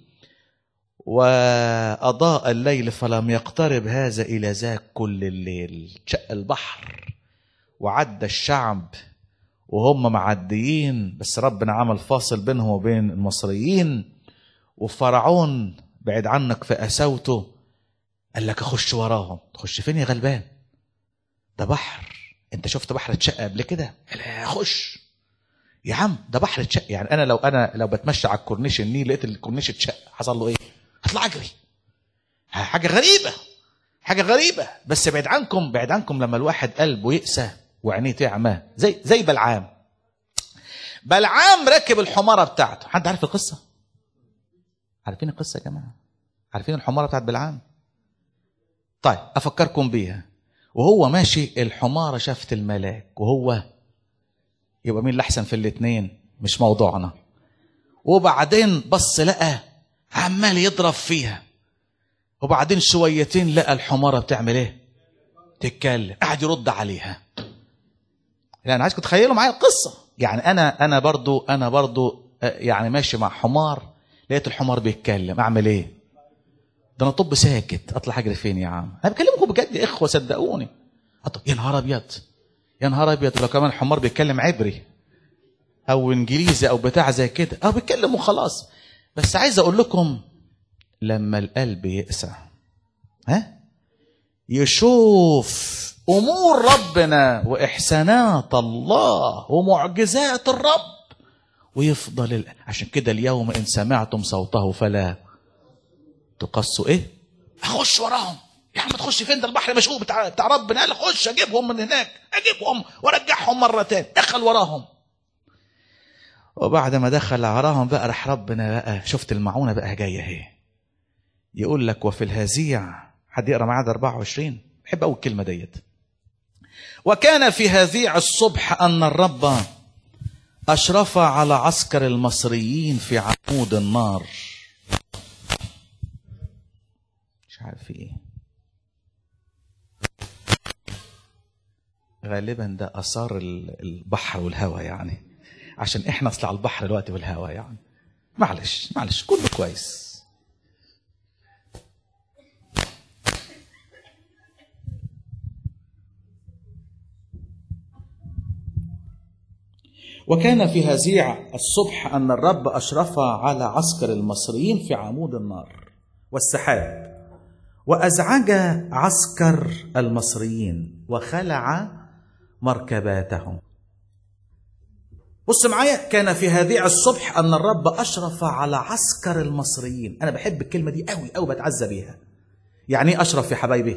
واضاء الليل فلم يقترب هذا الى ذاك كل الليل شق البحر وعدى الشعب وهم معديين بس ربنا عمل فاصل بينهم وبين المصريين وفرعون بعد عنك في قساوته قال لك اخش وراهم تخش فين يا غلبان ده بحر انت شفت بحر اتشق قبل كده لا اخش يا عم ده بحر اتشق يعني انا لو انا لو بتمشى على الكورنيش النيل لقيت الكورنيش اتشق حصل له ايه هطلع اجري حاجه غريبه حاجه غريبه بس بعد عنكم بعد عنكم لما الواحد قلبه يقسى وعينيه تعمى زي زي بلعام بلعام ركب الحماره بتاعته حد عارف القصه عارفين القصه يا جماعه عارفين الحماره بتاعت بلعام طيب افكركم بيها وهو ماشي الحماره شافت الملاك وهو يبقى مين اللي احسن في الاثنين مش موضوعنا وبعدين بص لقى عمال يضرب فيها وبعدين شويتين لقى الحماره بتعمل ايه تتكلم قاعد يرد عليها يعني عايزكم تخيلوا معايا القصه يعني انا انا برضو انا برضو يعني ماشي مع حمار لقيت الحمار بيتكلم اعمل ايه ده انا طب ساكت اطلع اجري فين يا عم انا بكلمكم بجد يا اخوه صدقوني يا نهار ابيض يا نهار ابيض ولو كمان الحمار بيتكلم عبري او انجليزي او بتاع زي كده او بيتكلم وخلاص بس عايز اقول لكم لما القلب يقسى ها يشوف امور ربنا واحسانات الله ومعجزات الرب ويفضل ال... عشان كده اليوم ان سمعتم صوته فلا تقصوا ايه اخش وراهم يا عم تخش فين ده البحر مشقوق بتاع بتاع ربنا قال اخش اجيبهم من هناك اجيبهم وارجعهم مره تاني دخل وراهم وبعد ما دخل وراهم بقى راح ربنا بقى شفت المعونه بقى جايه اهي يقول لك وفي الهزيع حد يقرا معاه 24 بحب اول الكلمه ديت وكان في هذيع الصبح ان الرب اشرف على عسكر المصريين في عمود النار مش عارف في ايه غالبا ده اثار البحر والهواء يعني عشان احنا اصل على البحر دلوقتي والهواء يعني معلش معلش كله كويس وكان في هزيع الصبح أن الرب أشرف على عسكر المصريين في عمود النار والسحاب وأزعج عسكر المصريين وخلع مركباتهم بص معايا كان في هذيع الصبح أن الرب أشرف على عسكر المصريين أنا بحب الكلمة دي قوي قوي بتعزى بيها يعني ايه أشرف يا حبايبي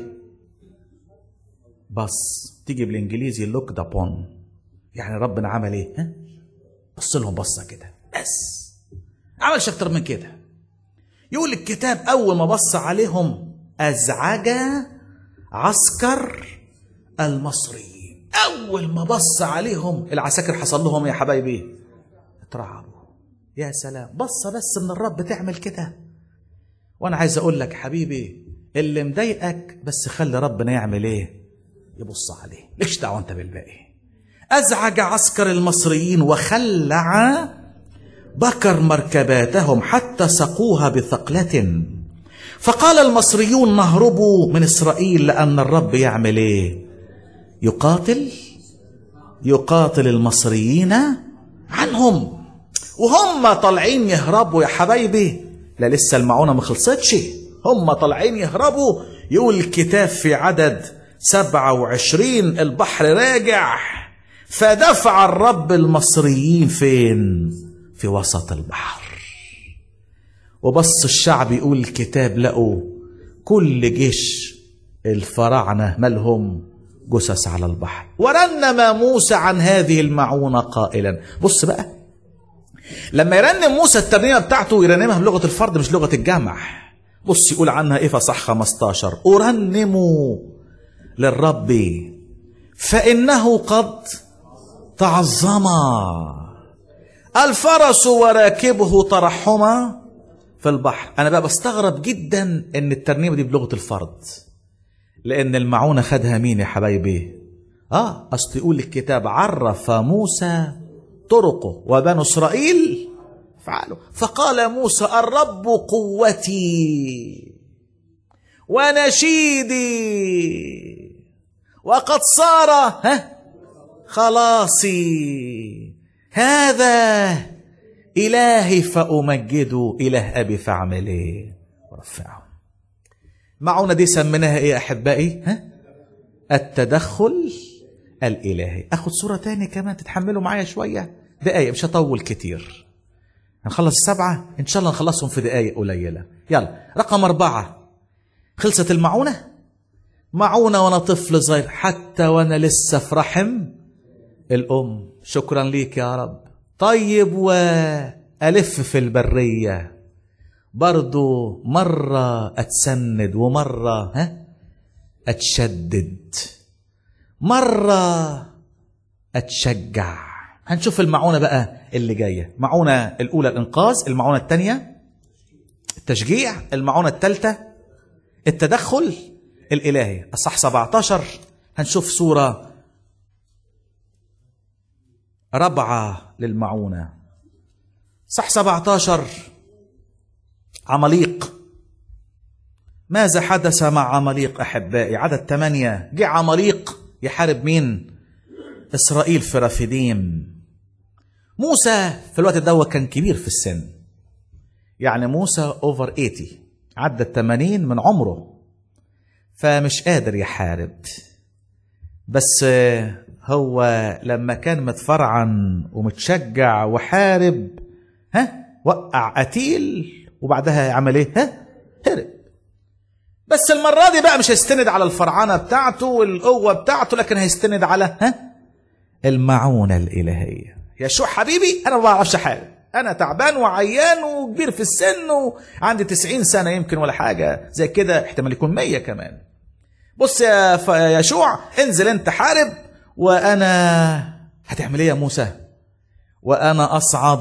بص تيجي بالإنجليزي look upon يعني ربنا عمل ايه ها بص لهم بصه كده بس عملش اكتر من كده يقول الكتاب اول ما بص عليهم ازعج عسكر المصريين اول ما بص عليهم العساكر حصل لهم يا حبايبي اترعبوا يا سلام بص بس ان الرب تعمل كده وانا عايز اقول لك حبيبي اللي مضايقك بس خلي ربنا يعمل ايه يبص عليه ليش دعوه انت بالباقي أزعج عسكر المصريين وخلع بكر مركباتهم حتى سقوها بثقلة فقال المصريون نهربوا من إسرائيل لأن الرب يعمل إيه يقاتل يقاتل المصريين عنهم وهم طالعين يهربوا يا حبايبي لا لسه المعونة ما خلصتش هم طالعين يهربوا يقول الكتاب في عدد سبعة وعشرين البحر راجع فدفع الرب المصريين فين في وسط البحر وبص الشعب يقول الكتاب لقوا كل جيش الفراعنة مالهم جثث على البحر ورنم موسى عن هذه المعونة قائلا بص بقى لما يرنم موسى الترنيمه بتاعته يرنمها بلغه الفرد مش لغه الجمع بص يقول عنها ايه فصح 15 ارنم للرب فانه قد تعظم الفرس وراكبه ترحما في البحر انا بقى بستغرب جدا ان الترنيمه دي بلغه الفرد لان المعونه خدها مين يا حبايبي اه اصل يقول الكتاب عرف موسى طرقه وبنو اسرائيل فعلوا فقال موسى الرب قوتي ونشيدي وقد صار ها خلاصي هذا إلهي فأمجده إله أبي فاعمل إيه ورفعه معونا دي سميناها إيه أحبائي ها التدخل الإلهي أخد صورة تاني كمان تتحملوا معايا شوية دقايق مش هطول كتير هنخلص السبعة إن شاء الله نخلصهم في دقايق قليلة يلا رقم أربعة خلصت المعونة معونة وأنا طفل صغير حتى وأنا لسه في رحم الأم شكرا ليك يا رب طيب وألف في البرية برضو مرة أتسند ومرة ها أتشدد مرة أتشجع هنشوف المعونة بقى اللي جاية معونة الأولى الإنقاذ المعونة الثانية التشجيع المعونة الثالثة التدخل الإلهي الصح 17 هنشوف صورة ربعة للمعونة صح 17 عمليق ماذا حدث مع عمليق أحبائي عدد ثمانية جه عمليق يحارب مين إسرائيل في رافديم موسى في الوقت ده كان كبير في السن يعني موسى اوفر 80 عدى ال 80 من عمره فمش قادر يحارب بس هو لما كان متفرعن ومتشجع وحارب ها وقع قتيل وبعدها عمل ايه ها هرب بس المرة دي بقى مش هيستند على الفرعنة بتاعته والقوة بتاعته لكن هيستند على ها المعونة الإلهية يشوع حبيبي أنا ما بعرفش أحارب أنا تعبان وعيان وكبير في السن وعندي تسعين سنة يمكن ولا حاجة زي كده احتمال يكون مية كمان بص يا ف... يا يشوع انزل انت حارب وأنا هتعمل ايه يا موسى وأنا أصعد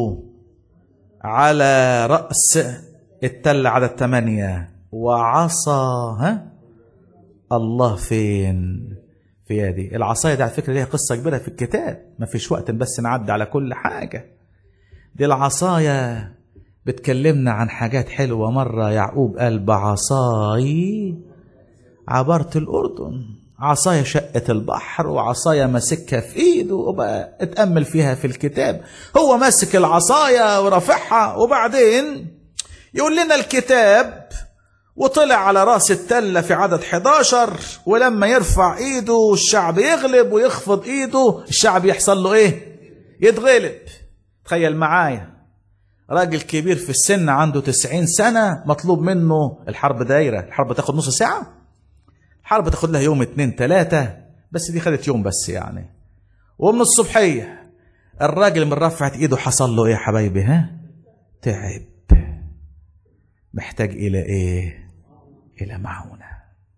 على رأس التل عدد ثمانية وعصا ها الله فين في يدي العصاية دي على فكرة ليها قصة كبيرة في الكتاب ما فيش وقت بس نعدي على كل حاجة دي العصاية بتكلمنا عن حاجات حلوة مرة يعقوب قال بعصاي عبرت الأردن عصاية شقت البحر وعصاية ماسكها في ايده وبقى اتأمل فيها في الكتاب هو ماسك العصاية ورافعها وبعدين يقول لنا الكتاب وطلع على راس التلة في عدد 11 ولما يرفع ايده الشعب يغلب ويخفض ايده الشعب يحصل له ايه يتغلب تخيل معايا راجل كبير في السن عنده 90 سنة مطلوب منه الحرب دايرة الحرب تاخد نص ساعة الحرب تاخد لها يوم اتنين تلاتة بس دي خدت يوم بس يعني ومن الصبحية الراجل من رفعت ايده حصل له ايه يا حبايبي ها تعب محتاج الى ايه الى معونه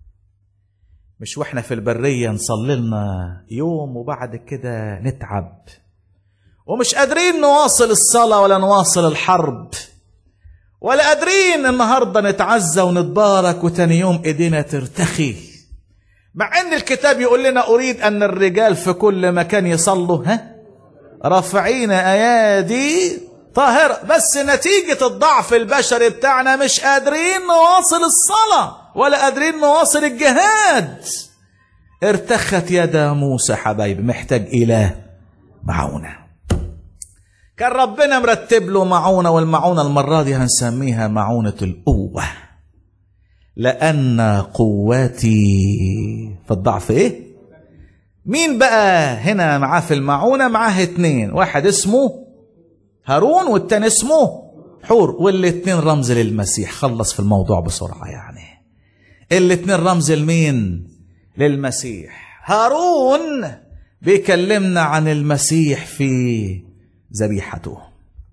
مش واحنا في البريه نصلي لنا يوم وبعد كده نتعب ومش قادرين نواصل الصلاه ولا نواصل الحرب ولا قادرين النهارده نتعزى ونتبارك وتاني يوم ايدينا ترتخي مع ان الكتاب يقول لنا اريد ان الرجال في كل مكان يصلوا ها رافعين ايادي طاهرة بس نتيجة الضعف البشري بتاعنا مش قادرين نواصل الصلاة ولا قادرين نواصل الجهاد ارتخت يد موسى حبايبي محتاج إله معونة كان ربنا مرتب له معونة والمعونة المرة دي هنسميها معونة القوة لأن قوتي في الضعف إيه؟ مين بقى هنا معاه في المعونة معاه اتنين واحد اسمه هارون والتاني اسمه حور والاتنين رمز للمسيح خلص في الموضوع بسرعة يعني الاتنين رمز لمين للمسيح هارون بيكلمنا عن المسيح في ذبيحته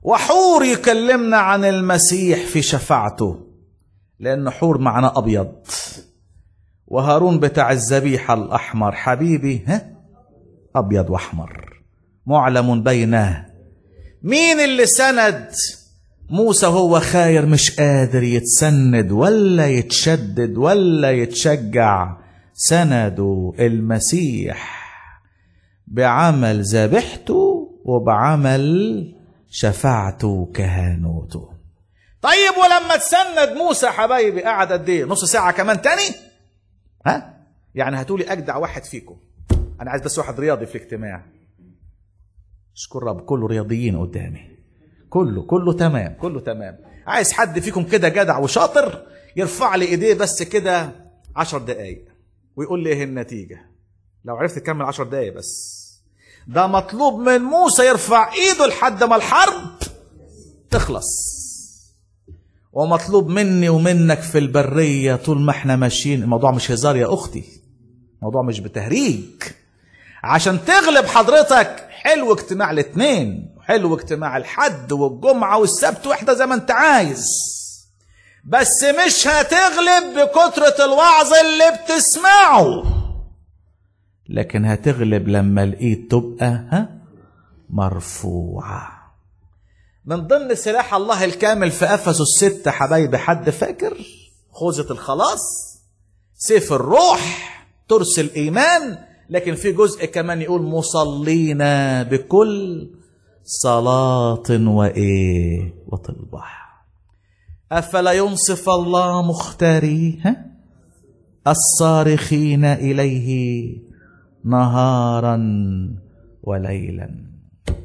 وحور يكلمنا عن المسيح في شفاعته لأن حور معناه أبيض وهارون بتاع الذبيحة الأحمر حبيبي ها أبيض وأحمر معلم بينه مين اللي سند موسى هو خاير مش قادر يتسند ولا يتشدد ولا يتشجع سندوا المسيح بعمل ذبيحته وبعمل شفاعته كهانوته طيب ولما تسند موسى حبايبي قعد قد ايه نص ساعه كمان تاني ها يعني هتقولي اجدع واحد فيكم انا عايز بس واحد رياضي في الاجتماع اشكر رب كله رياضيين قدامي كله كله تمام كله تمام عايز حد فيكم كده جدع وشاطر يرفع لي ايديه بس كده عشر دقايق ويقول لي ايه النتيجة لو عرفت تكمل عشر دقايق بس ده مطلوب من موسى يرفع ايده لحد ما الحرب تخلص ومطلوب مني ومنك في البرية طول ما احنا ماشيين الموضوع مش هزار يا اختي الموضوع مش بتهريج عشان تغلب حضرتك حلو اجتماع الاثنين حلو اجتماع الحد والجمعة والسبت واحدة زي ما انت عايز بس مش هتغلب بكترة الوعظ اللي بتسمعه لكن هتغلب لما الايد تبقى ها مرفوعة من ضمن سلاح الله الكامل في افسس الستة حبايبي حد فاكر خوذة الخلاص سيف الروح ترس الايمان لكن في جزء كمان يقول مصلين بكل صلاة وإيه وطلبة أفلا ينصف الله مختاريه الصارخين إليه نهارا وليلا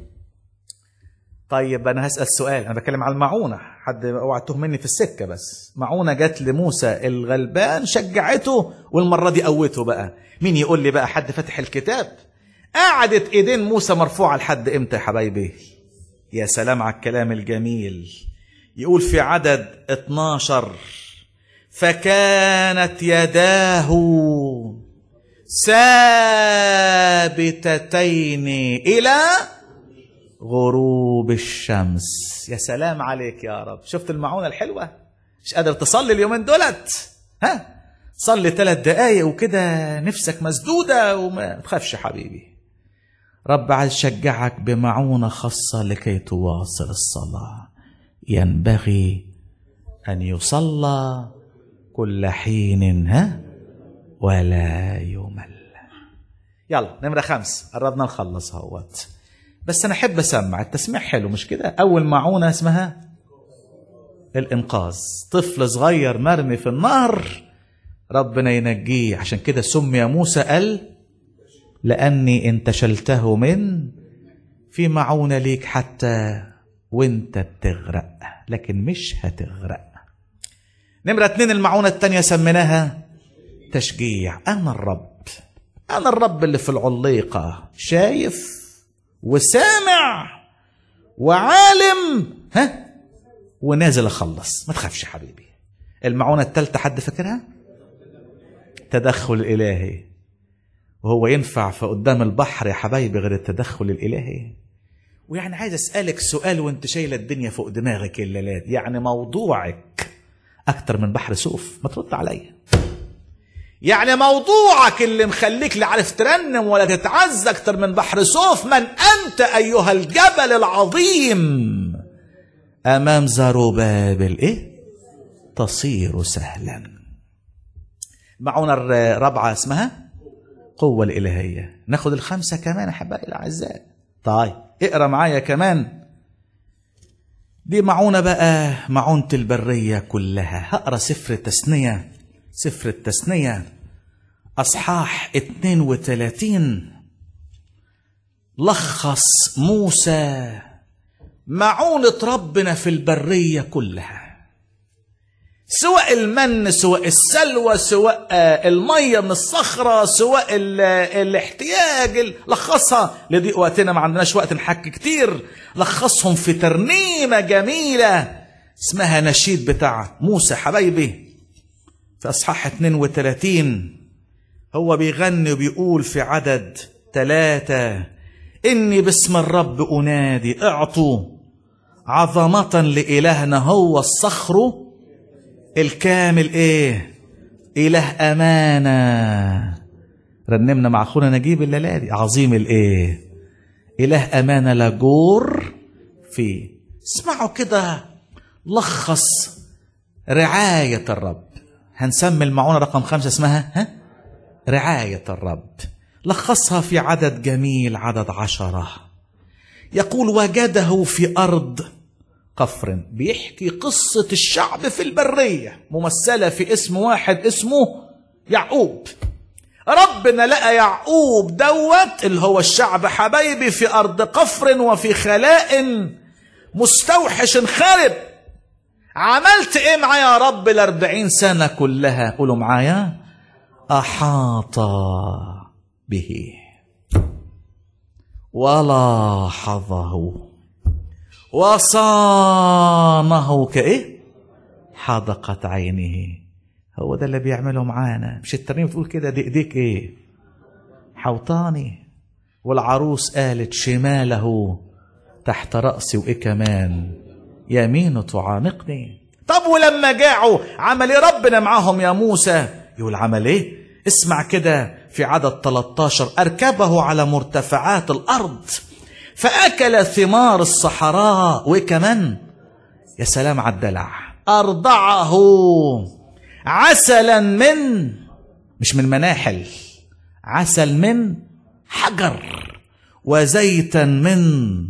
طيب أنا هسأل سؤال أنا بتكلم على المعونة حد اوعى مني في السكة بس معونة جت لموسى الغلبان شجعته والمرة دي قوته بقى مين يقول لي بقى حد فتح الكتاب قعدت ايدين موسى مرفوعه لحد امتى يا حبايبي يا سلام على الكلام الجميل يقول في عدد 12 فكانت يداه ثابتتين الى غروب الشمس يا سلام عليك يا رب شفت المعونه الحلوه مش قادر تصلي اليومين دولت ها صلي ثلاث دقايق وكده نفسك مسدودة وما تخافش حبيبي رب عايز يشجعك بمعونة خاصة لكي تواصل الصلاة ينبغي أن يصلى كل حين ها ولا يمل يلا نمرة خمس قربنا نخلص اهوت بس أنا أحب أسمع التسميع حلو مش كده أول معونة اسمها الإنقاذ طفل صغير مرمي في النهر ربنا ينجيه عشان كده سمي موسى قال لأني انتشلته من في معونة ليك حتى وانت بتغرق لكن مش هتغرق نمرة اتنين المعونة التانية سميناها تشجيع أنا الرب أنا الرب اللي في العليقة شايف وسامع وعالم ها ونازل أخلص ما تخافش حبيبي المعونة التالتة حد فاكرها؟ التدخل الإلهي وهو ينفع في قدام البحر يا حبايبي غير التدخل الإلهي ويعني عايز أسألك سؤال وانت شايلة الدنيا فوق دماغك الليلات يعني موضوعك أكتر من بحر سوف ما ترد عليا يعني موضوعك اللي مخليك لا عارف ترنم ولا تتعز أكتر من بحر سوف من أنت أيها الجبل العظيم أمام زروبابل إيه تصير سهلاً المعونة الرابعة اسمها قوة الإلهية ناخد الخمسة كمان أحبائي الأعزاء طيب اقرا معايا كمان دي معونة بقى معونة البرية كلها هقرا سفر التثنية سفر التثنية أصحاح 32 لخص موسى معونة ربنا في البرية كلها سواء المن سواء السلوى سواء المية من الصخرة سواء ال الاحتياج لخصها لضيق وقتنا ما عندناش وقت نحكي كتير لخصهم في ترنيمة جميلة اسمها نشيد بتاع موسى حبايبي في أصحاح 32 هو بيغني وبيقول في عدد ثلاثة إني باسم الرب أنادي اعطوا عظمة لإلهنا هو الصخر الكامل إيه إله أمانة رنمنا مع أخونا نجيب الليلة دي عظيم الإيه إله أمانة لا جور فيه اسمعوا كده لخص رعاية الرب هنسمي المعونة رقم خمسة اسمها ها؟ رعاية الرب لخصها في عدد جميل عدد عشرة يقول وجده في أرض قفر بيحكي قصة الشعب في البرية ممثلة في اسم واحد اسمه يعقوب ربنا لقى يعقوب دوت اللي هو الشعب حبايبي في أرض قفر وفي خلاء مستوحش خارب عملت ايه معايا يا رب الأربعين سنة كلها قولوا معايا أحاط به ولاحظه وصانه كإيه حدقت عينه هو ده اللي بيعمله معانا مش الترنيم بتقول كده دي ايديك ايه حوطاني والعروس قالت شماله تحت رأسي وايه كمان يمينه تعانقني طب ولما جاعوا عمل ايه ربنا معاهم يا موسى يقول عمل ايه اسمع كده في عدد 13 أركبه على مرتفعات الأرض فأكل ثمار الصحراء وكمان يا سلام على الدلع أرضعه عسلا من مش من مناحل عسل من حجر وزيتا من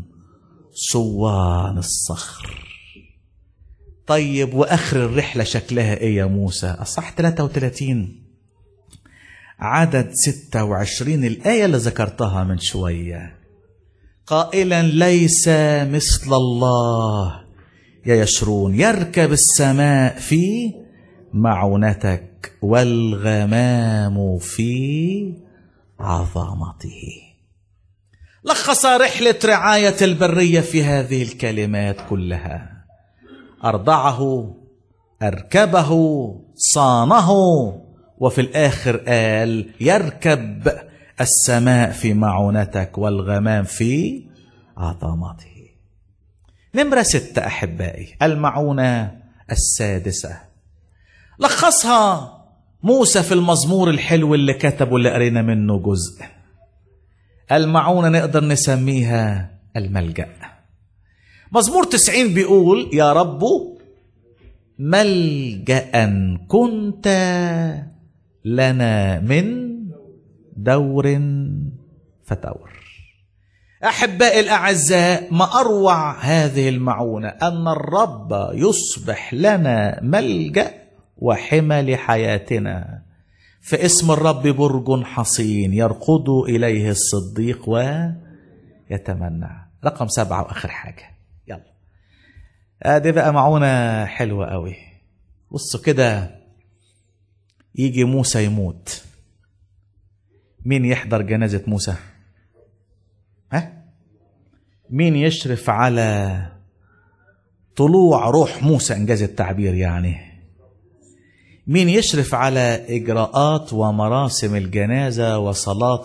صوان الصخر طيب واخر الرحله شكلها ايه يا موسى اصح 33 عدد 26 الايه اللي ذكرتها من شويه قائلا ليس مثل الله يا يشرون يركب السماء في معونتك والغمام في عظمته لخص رحله رعايه البريه في هذه الكلمات كلها أرضعه أركبه صانه وفي الآخر قال يركب السماء في معونتك والغمام في عظمته نمرة ستة أحبائي المعونة السادسة لخصها موسى في المزمور الحلو اللي كتبه اللي قرينا منه جزء المعونة نقدر نسميها الملجأ مزمور تسعين بيقول يا رب ملجأ كنت لنا من دور فتور أحبائي الأعزاء ما أروع هذه المعونة أن الرب يصبح لنا ملجأ وحمى لحياتنا فاسم الرب برج حصين يرقد إليه الصديق ويتمنى رقم سبعة وآخر حاجة يلا ادي بقى معونة حلوة قوي بصوا كده يجي موسى يموت مين يحضر جنازة موسى ها مين يشرف على طلوع روح موسى انجاز التعبير يعني مين يشرف على اجراءات ومراسم الجنازه وصلاه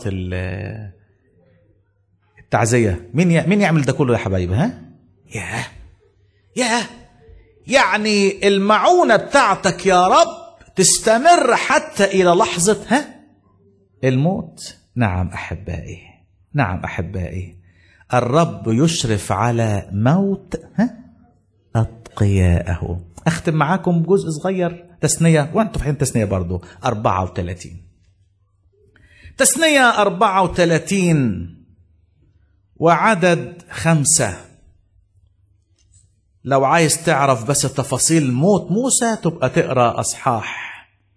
التعزيه مين ي... مين يعمل ده كله يا حبايبي ها ياه ياه يعني المعونة بتاعتك يا رب تستمر حتى إلى لحظة ها الموت نعم أحبائي نعم أحبائي الرب يشرف على موت ها أتقياءه أختم معاكم جزء صغير تثنية وأنتم فاهمين تثنية برضو 34 تثنية 34 وعدد خمسة لو عايز تعرف بس تفاصيل موت موسى تبقى تقرا اصحاح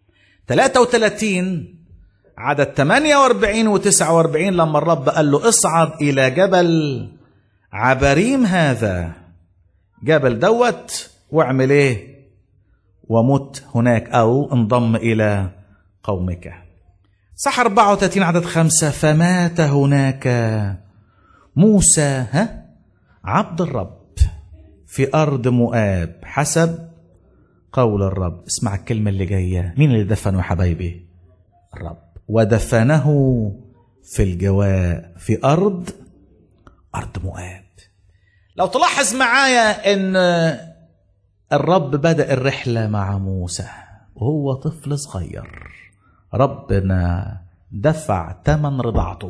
33 عدد 48 و 49 لما الرب قال له اصعد الى جبل عبريم هذا جبل دوت واعمل ايه ومت هناك او انضم الى قومك صح 34 عدد خمسة فمات هناك موسى ها عبد الرب في أرض مؤاب حسب قول الرب اسمع الكلمة اللي جاية مين اللي دفنه يا حبايبي الرب ودفنه في الجواء في أرض أرض مؤاب لو تلاحظ معايا ان الرب بدأ الرحلة مع موسى وهو طفل صغير ربنا دفع ثمن رضاعته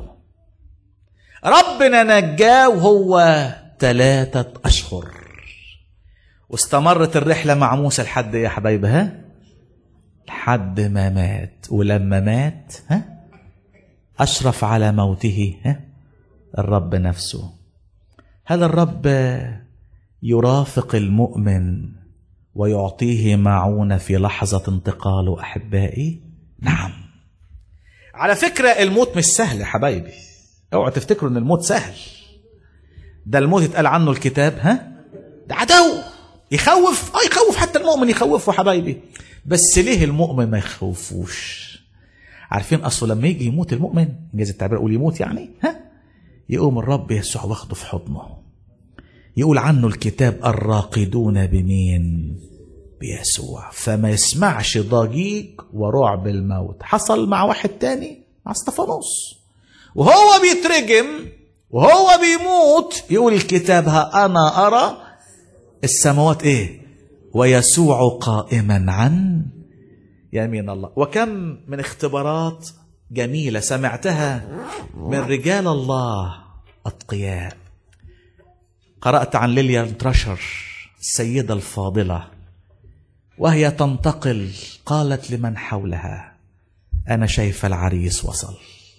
ربنا نجاه وهو ثلاثة أشهر واستمرت الرحلة مع موسى لحد إيه يا حبايبي ها لحد ما مات ولما مات ها أشرف على موته ها الرب نفسه هل الرب يرافق المؤمن ويعطيه معونة في لحظة انتقاله أحبائي نعم على فكرة الموت مش سهل يا حبايبي اوعوا تفتكروا ان الموت سهل ده الموت اتقال عنه الكتاب ها ده عدو يخوف اه يخوف حتى المؤمن يخوفه حبايبي بس ليه المؤمن ما يخوفوش عارفين اصله لما يجي يموت المؤمن انجاز التعبير اقول يموت يعني ها يقوم الرب يسوع واخده في حضنه يقول عنه الكتاب الراقدون بمين بيسوع فما يسمعش ضجيج ورعب الموت حصل مع واحد تاني مع استفانوس وهو بيترجم وهو بيموت يقول الكتاب ها انا ارى السماوات ايه ويسوع قائما عن يمين الله وكم من اختبارات جميله سمعتها من رجال الله اتقياء قرات عن ليليان تراشر السيده الفاضله وهي تنتقل قالت لمن حولها انا شايفه العريس وصل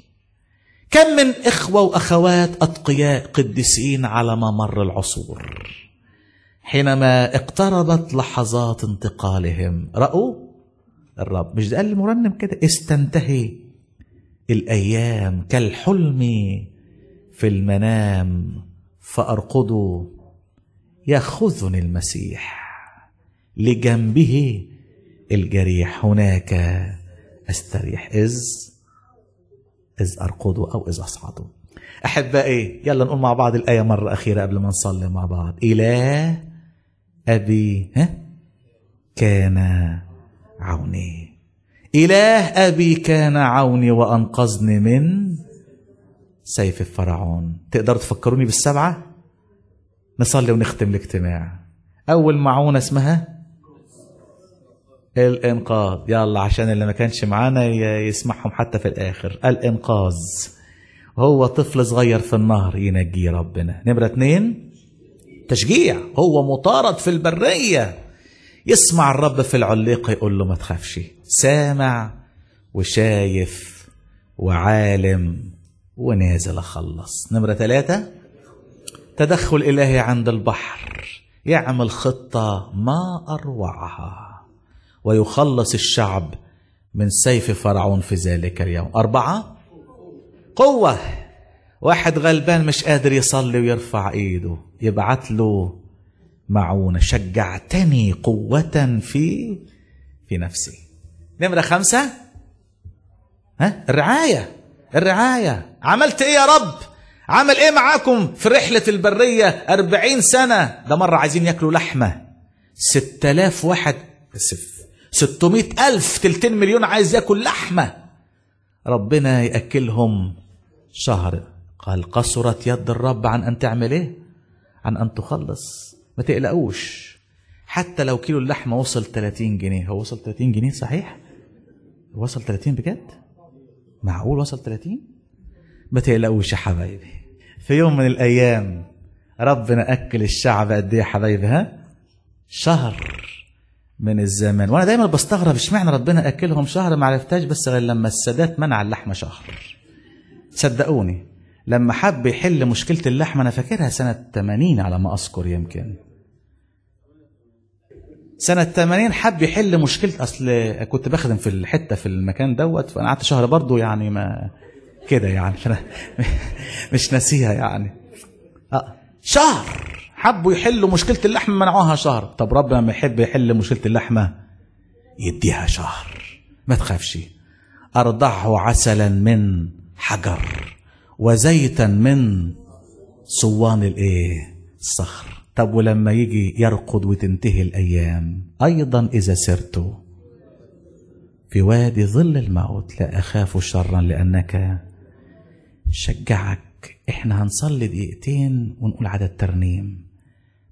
كم من اخوه واخوات اتقياء قديسين على ممر العصور حينما اقتربت لحظات انتقالهم راوا الرب مش ده قال المرنم كده استنتهي الايام كالحلم في المنام فارقد ياخذني المسيح لجنبه الجريح هناك استريح اذ اذ ارقد او اذ اصعد احبائي يلا نقول مع بعض الايه مره اخيره قبل ما نصلي مع بعض اله ابي ها كان عوني اله ابي كان عوني وانقذني من سيف الفرعون تقدروا تفكروني بالسبعه نصلي ونختم الاجتماع اول معونه اسمها الانقاذ يلا عشان اللي ما كانش معانا يسمعهم حتى في الاخر الانقاذ هو طفل صغير في النهر ينجيه ربنا نمرة اتنين تشجيع هو مطارد في البرية يسمع الرب في العليقة يقول له ما تخافش سامع وشايف وعالم ونازل أخلص نمرة ثلاثة تدخل إلهي عند البحر يعمل خطة ما أروعها ويخلص الشعب من سيف فرعون في ذلك اليوم أربعة قوة واحد غلبان مش قادر يصلي ويرفع ايده يبعت له معونة شجعتني قوة في في نفسي نمرة خمسة ها الرعاية الرعاية عملت ايه يا رب عمل ايه معاكم في رحلة البرية أربعين سنة ده مرة عايزين ياكلوا لحمة ستة آلاف واحد ستمائة ألف تلتين مليون عايز ياكل لحمة ربنا يأكلهم شهر قال قصرت يد الرب عن أن تعمل إيه عن أن تخلص ما تقلقوش حتى لو كيلو اللحمة وصل 30 جنيه هو وصل 30 جنيه صحيح وصل 30 بجد معقول وصل 30 ما تقلقوش يا حبايبي في يوم من الأيام ربنا أكل الشعب قد إيه يا حبايبي ها شهر من الزمان وانا دايما بستغرب اشمعنى ربنا اكلهم شهر ما عرفتهاش بس غير لما السادات منع اللحمه شهر صدقوني لما حب يحل مشكله اللحمه انا فاكرها سنه 80 على ما اذكر يمكن سنة 80 حب يحل مشكلة أصل كنت بخدم في الحتة في المكان دوت فأنا قعدت شهر برضه يعني ما كده يعني فأنا مش ناسيها يعني أه شهر حبوا يحلوا مشكلة اللحمة منعوها شهر طب ربنا لما يحب يحل مشكلة اللحمة يديها شهر ما تخافش أرضعه عسلا من حجر وزيتا من صوان الايه الصخر طب ولما يجي يرقد وتنتهي الأيام أيضا إذا سرت في وادي ظل الموت لا أخاف شرا لأنك شجعك احنا هنصلي دقيقتين ونقول عدد ترنيم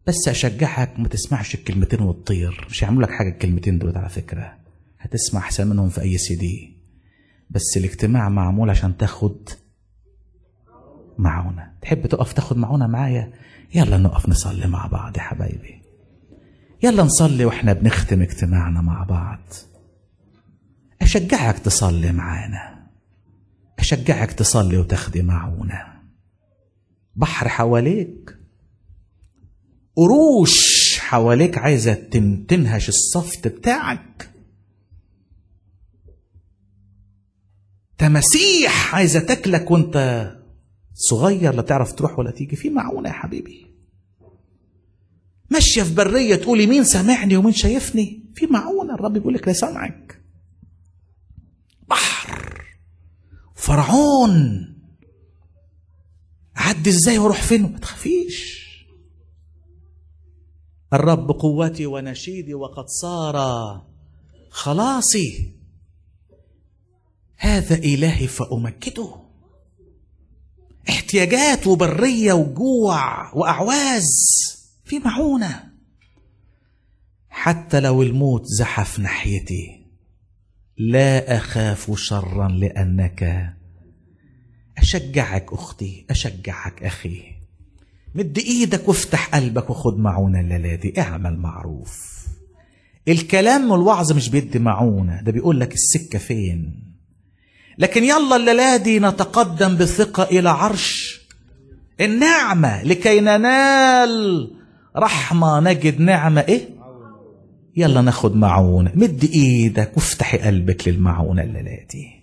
بس اشجعك ما تسمعش الكلمتين وتطير مش هيعملوا لك حاجه الكلمتين دول على فكره هتسمع احسن منهم في اي سي دي بس الاجتماع معمول عشان تاخد معونة تحب تقف تاخد معونة معايا يلا نقف نصلي مع بعض يا حبايبي يلا نصلي واحنا بنختم اجتماعنا مع بعض اشجعك تصلي معانا اشجعك تصلي وتاخدي معونة بحر حواليك قروش حواليك عايزة تن- تنهش الصفت بتاعك تماسيح عايزة تاكلك وانت صغير لا تعرف تروح ولا تيجي في معونة يا حبيبي ماشية في برية تقولي مين سامعني ومين شايفني في معونة الرب بيقول لك لا سامعك بحر فرعون عدي ازاي واروح فين ما تخافيش الرب قوتي ونشيدي وقد صار خلاصي هذا إلهي فأمجده احتياجات وبرية وجوع وأعواز في معونة حتى لو الموت زحف ناحيتي لا أخاف شرا لأنك أشجعك أختي أشجعك أخي مد إيدك وافتح قلبك وخد معونة الليلة دي اعمل معروف الكلام والوعظ مش بيدي معونة ده بيقول لك السكة فين لكن يلا الليلة دي نتقدم بثقة إلى عرش النعمة لكي ننال رحمة نجد نعمة إيه؟ يلا ناخد معونة مد إيدك وافتحي قلبك للمعونة الليلة دي